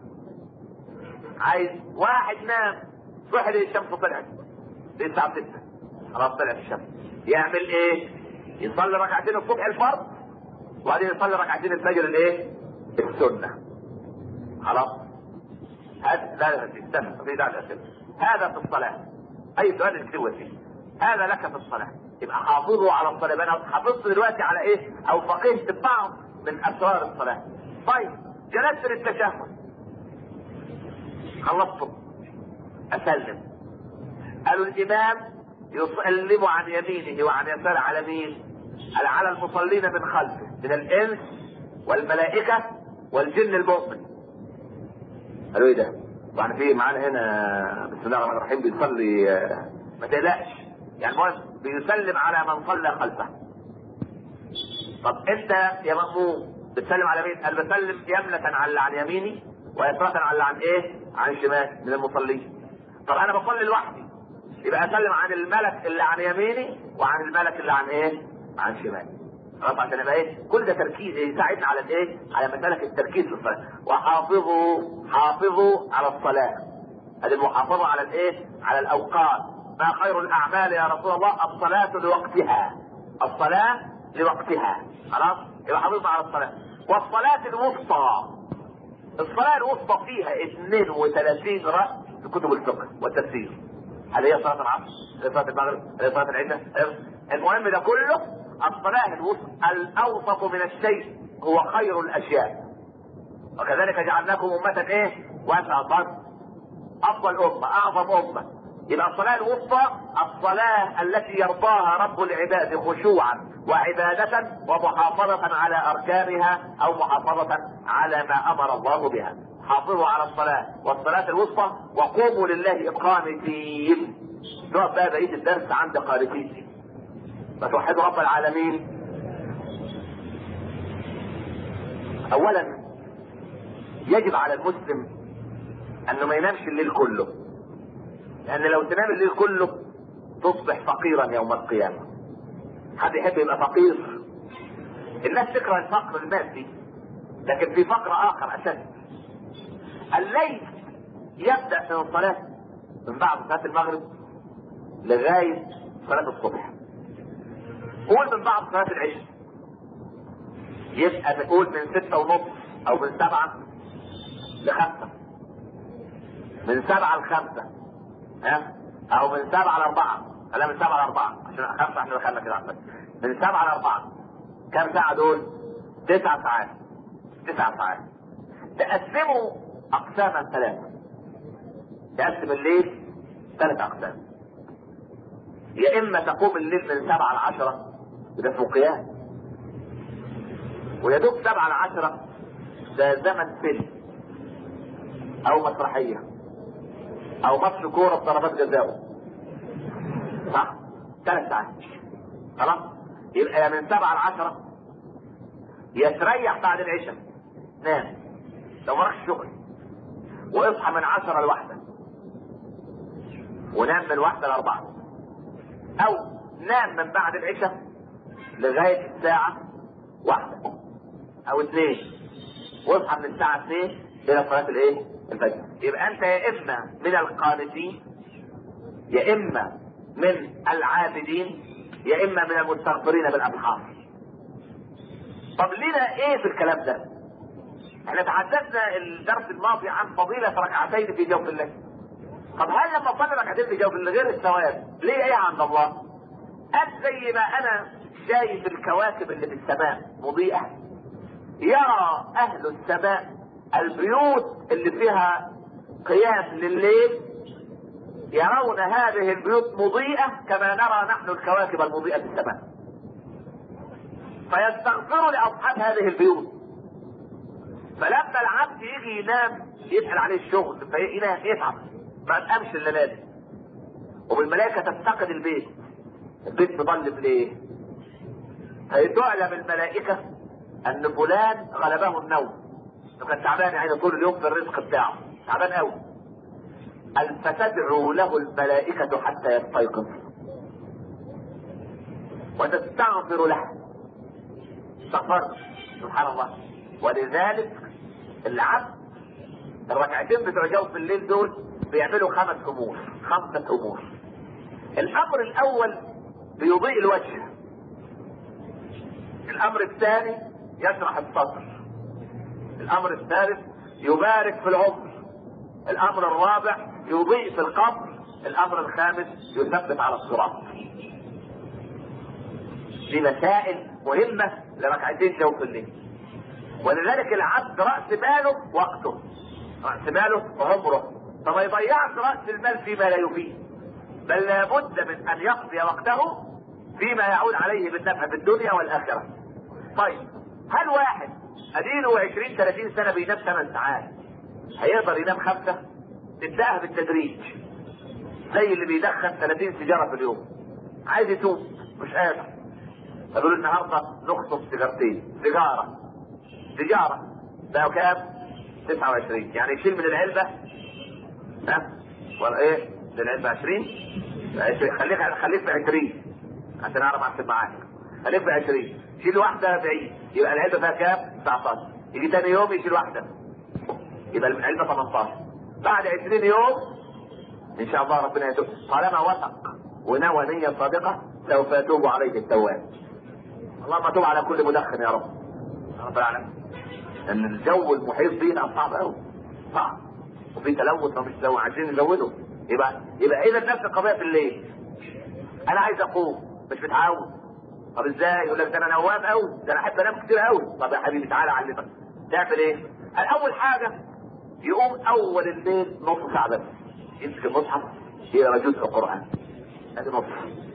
عايز واحد نام صحي الشمس طلعت الساعه 6 خلاص طلعت الشمس يعمل ايه؟ يصلي ركعتين الصبح الفرض وبعدين يصلي ركعتين الفجر الايه؟ السنه خلاص هذا لا استنى في داعي الاسئله هذا في الصلاه اي سؤال اكتبه فيه هذا لك في الصلاه يبقى حافظوا على الصلاه انا حافظت دلوقتي على ايه؟ او فقهت بعض من اسرار الصلاه طيب جلست للتشهد خلصت اسلم قالوا الامام يسلم عن يمينه وعن يساره على مين؟ على المصلين من خلفه من الانس والملائكه والجن المؤمن قالوا ايه ده؟ طبعا في معانا هنا بسم الله الرحمن الرحيم بيصلي ما تقلقش يعني المهم بيسلم على من صلى خلفه طب انت يا مأموم بتسلم على مين؟ قال بسلم يمنة على اللي عن يميني ويسرة على اللي عن ايه؟ عن شمال من المصلين. طب انا بصلي لوحدي يبقى اسلم عن الملك اللي عن يميني وعن الملك اللي عن ايه؟ عن شمالي. خلاص عشان يبقى ايه؟ كل ده تركيز يساعدنا على الايه؟ على مسألة التركيز في الصلاة. وحافظوا حافظوا على الصلاة. هذه المحافظة على الايه؟ على الاوقات. ما خير الاعمال يا رسول الله؟ الصلاة لوقتها. الصلاة لوقتها. خلاص؟ يبقى حافظنا على الصلاة. والصلاة الوسطى. الصلاة الوسطى فيها 32 رأس في كتب الفقه والتفسير. هل هي صلاة العصر؟ هل هي صلاة المغرب؟ هل هي صلاة العشاء؟ المهم ده كله الصلاة الوسطى الأوسط من الشيء هو خير الأشياء. وكذلك جعلناكم أمة إيه؟ وسطا. أفضل أمة، أعظم أمة. يبقى الصلاة الوسطى الصلاة التي يرضاها رب العباد خشوعا وعبادة ومحافظة على أركانها أو محافظة على ما أمر الله بها. حافظوا على الصلاة والصلاة الوسطى وقوموا لله قانتين. نقف بقى بقية الدرس عند قانتين. ما توحدوا رب العالمين اولا يجب على المسلم انه ما ينامش الليل كله لان لو تنام الليل كله تصبح فقيرا يوم القيامة حد يحب يبقى فقير الناس تكره الفقر المادي لكن في فقر اخر اساسي الليل يبدأ من الصلاة من بعد صلاة المغرب لغاية صلاة الصبح قول من بعد صلاة العشاء يبقى تقول من ستة ونص او من سبعة لخمسة من سبعة لخمسة ها او من سبعة لاربعة لا من سبعة لاربعة عشان خمسة احنا دخلنا كده عندك من سبعة لاربعة كم ساعة دول؟ تسع ساعات تسع ساعات تقسموا اقساما ثلاثة تقسم الليل ثلاث اقسام يا اما تقوم الليل من سبعة لعشرة ده اسمه قيام ويدوب سبعة لعشرة ده زمن فيلم او مسرحية او ماتش كورة بضربات جزاء صح ثلاث ساعات خلاص يبقى يا من سبعة لعشرة يتريح بعد العشاء نام لو مراكش شغل واصحى من عشرة لواحدة ونام من واحدة لأربعة أو نام من بعد العشاء لغاية الساعة واحدة أو اثنين واصحى من الساعة اثنين إلى صلاة الإيه؟ الفجر يبقى أنت يا إما من القانتين يا إما من العابدين يا إما من المستغفرين بالأبحار طب لنا إيه في الكلام ده؟ احنا تحدثنا الدرس الماضي عن فضيلة ركعتين في جوف الليل. طب هل لما اصلي ركعتين في جوف الليل غير الثواب ليه ايه عند الله؟ قال زي ما انا شايف الكواكب اللي في السماء مضيئة يرى اهل السماء البيوت اللي فيها قيام لليل يرون هذه البيوت مضيئة كما نرى نحن الكواكب المضيئة في السماء فيستغفروا لاصحاب هذه البيوت فلما العبد يجي ينام يسأل عليه الشغل فينام يتعب ما تقامش الا دي وبالملائكة تفتقد البيت البيت مضلم ليه؟ فيتعلم الملائكة ان فلان غلبه النوم وكان تعبان يعني طول اليوم في الرزق بتاعه تعبان قوي قال فتدعو له الملائكة حتى يستيقظ وتستغفر له استغفر سبحان الله ولذلك العبد الركعتين بتوع جوف الليل دول بيعملوا خمس امور خمسة امور الامر الاول بيضيء الوجه الامر الثاني يشرح الصدر الامر الثالث يبارك في العمر الامر الرابع يضيء في القبر الامر الخامس يثبت على الصراط دي مسائل مهمة لركعتين جوف الليل ولذلك العبد رأس ماله وقته رأس ماله وعمره فما يضيعش رأس المال فيما لا يفيد بل لابد من أن يقضي وقته فيما يعود عليه بالنفع في الدنيا والآخرة طيب هل واحد أديله 20 30 سنة بينام 8 ساعات هيقدر ينام خمسة؟ ابدأها بالتدريج زي اللي بيدخن 30 سيجارة في اليوم عايز يتوب مش قادر قالوا النهارده نخطف سيجارتين سيجاره تجارة بقوا كام؟ 29 يعني يشيل من العلبة ها ولا ايه؟ من العلبة 20 خليك خليك في 20 عشان اعرف احسب معاك خليك في 20 شيل واحدة 40 يبقى العلبة فيها كام؟ 19 يجي تاني يوم يشيل واحدة يبقى العلبة 18 بعد 20 يوم ان شاء الله ربنا يتوب طالما وثق ونوى نية صادقة سوف يتوب عليه التواب اللهم تب على كل مدخن يا رب رب العالمين ان الجو المحيط بينا صعب قوي صعب وفي تلوث ومش لو عايزين نزوده يبقى يبقى اذا نفس القضيه في الليل انا عايز اقوم مش متعود طب ازاي يقول لك ده انا نوام قوي ده انا احب انام كتير قوي طب يا حبيبي تعالى اعلمك تعمل ايه اول حاجه يقوم اول الليل نص ساعه بس يمسك المصحف يقرا جزء قران ادي نص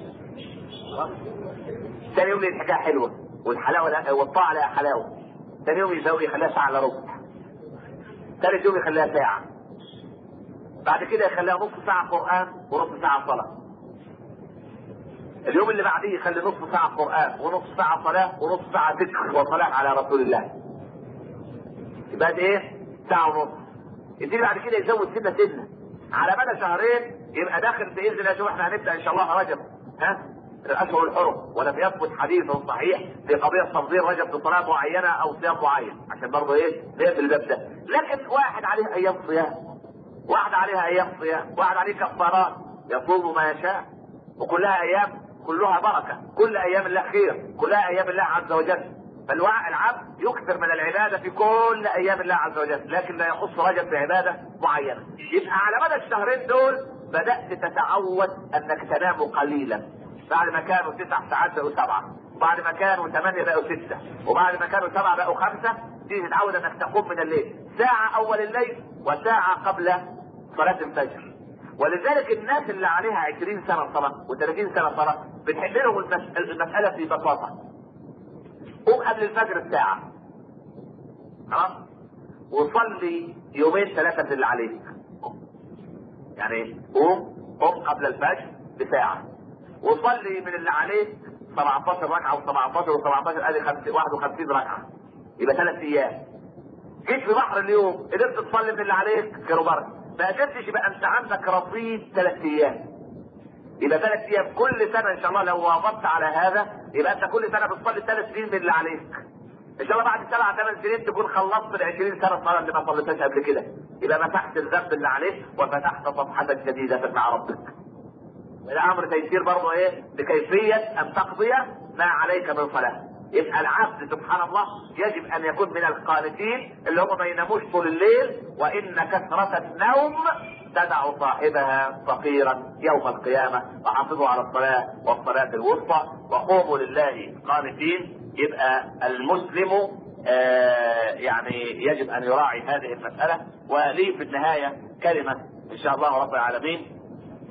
ثاني يوم الحكايه حلوه والحلاوه لا والطاعه لها حلاوه ثاني يوم يزود يخليها ساعه الا ربع ثالث يوم يخليها ساعه بعد كده يخليها نص ساعه قران ونص ساعه صلاه اليوم اللي بعديه يخلي نص ساعه قران ونص ساعه صلاه ونص ساعه ذكر وصلاه على رسول الله يبقى دي ايه ساعه ونص يبتدي بعد كده يزود سنه سنه على مدى شهرين يبقى داخل باذن الله شوف احنا هنبدا ان شاء الله رجب ها الاشهر الحرم ولم يثبت حديث صحيح في قضيه تفضيل رجب بصلاه معينه او صيام معين عشان برضه ايه نقفل الباب ده لكن واحد عليه ايام صيام واحد عليها ايام صيام واحد عليه كفارات يصوم ما يشاء وكلها ايام كلها بركه كل ايام الله خير كلها ايام الله عز وجل فالوعي العبد يكثر من العبادة في كل أيام الله عز وجل لكن لا يخص رجب بعبادة معينة يبقى على مدى الشهرين دول بدأت تتعود أنك تنام قليلا بعد ما كانوا تسع ساعات بقوا سبعة وبعد ما كانوا ثمانية بقوا ستة وبعد ما كانوا سبعة بقوا خمسة تيجي تتعود أنك تقوم من الليل ساعة أول الليل وساعة قبل صلاة الفجر ولذلك الناس اللي عليها 20 سنة صلاة و30 سنة صلاة بتحل لهم المسألة في بساطة قوم قبل الفجر بساعة خلاص وصلي يومين ثلاثة في اللي عليك يعني قوم قوم قبل الفجر بساعة وصلي من اللي عليك 17 ركعة و17 و17 ادي 51 ركعة يبقى ثلاث ايام جيت في بحر اليوم قدرت تصلي من اللي عليك خير وبركة ما قدرتش يبقى انت عندك رصيد ثلاث ايام يبقى ثلاث ايام كل سنه ان شاء الله لو واظبت على هذا يبقى انت كل سنه بتصلي ثلاث سنين من اللي عليك. ان شاء الله بعد سبع ثمان سنين تكون خلصت ال 20 سنه الصلاه اللي ما صليتهاش قبل كده. يبقى مسحت الذنب اللي عليك وفتحت صفحه جديده مع ربك. الامر تيسير برضه ايه؟ بكيفيه ان تقضي ما عليك من صلاه. يبقى العبد سبحان الله يجب ان يكون من القانتين اللي هم ما يناموش طول الليل وان كثره النوم تدع صاحبها فقيرا يوم القيامة وحافظوا على الصلاة والصلاة الوسطى وقوموا لله قانتين يبقى المسلم آه يعني يجب ان يراعي هذه المسألة ولي في النهاية كلمة ان شاء الله رب العالمين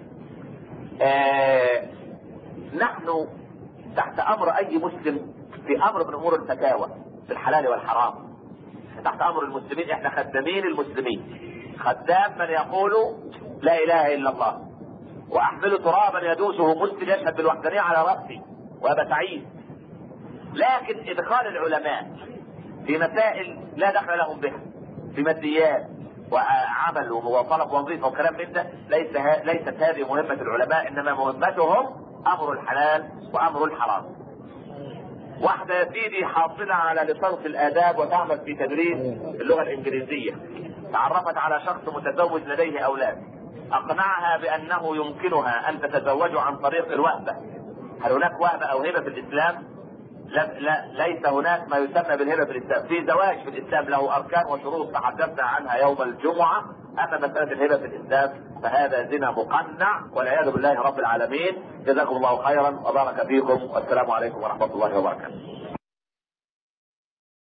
آه نحن تحت امر اي مسلم في امر من امور الفتاوى في الحلال والحرام تحت امر المسلمين احنا خدامين المسلمين خدام من يقول لا اله الا الله واحمل ترابا يدوسه مسلم يشهد بالوحدانيه على راسي وابا سعيد لكن ادخال العلماء في مسائل لا دخل لهم بها في ماديات وعمل وطلب وظيفه وكلام من ده ليس ها ليست هذه مهمه العلماء انما مهمتهم امر الحلال وامر الحرام. واحده يا سيدي حاصله على لصرف الاداب وتعمل في تدريس اللغه الانجليزيه. تعرفت على شخص متزوج لديه اولاد. اقنعها بانه يمكنها ان تتزوج عن طريق الوهبه. هل هناك وهبه او هبه في الاسلام؟ لا, لا ليس هناك ما يسمى بالهبه في الاسلام، في زواج في الاسلام له اركان وشروط تحدثنا عنها يوم الجمعه، اما مساله الهبه في الاسلام فهذا زنا مقنع والعياذ بالله رب العالمين، جزاكم الله خيرا وبارك فيكم والسلام عليكم ورحمه الله وبركاته.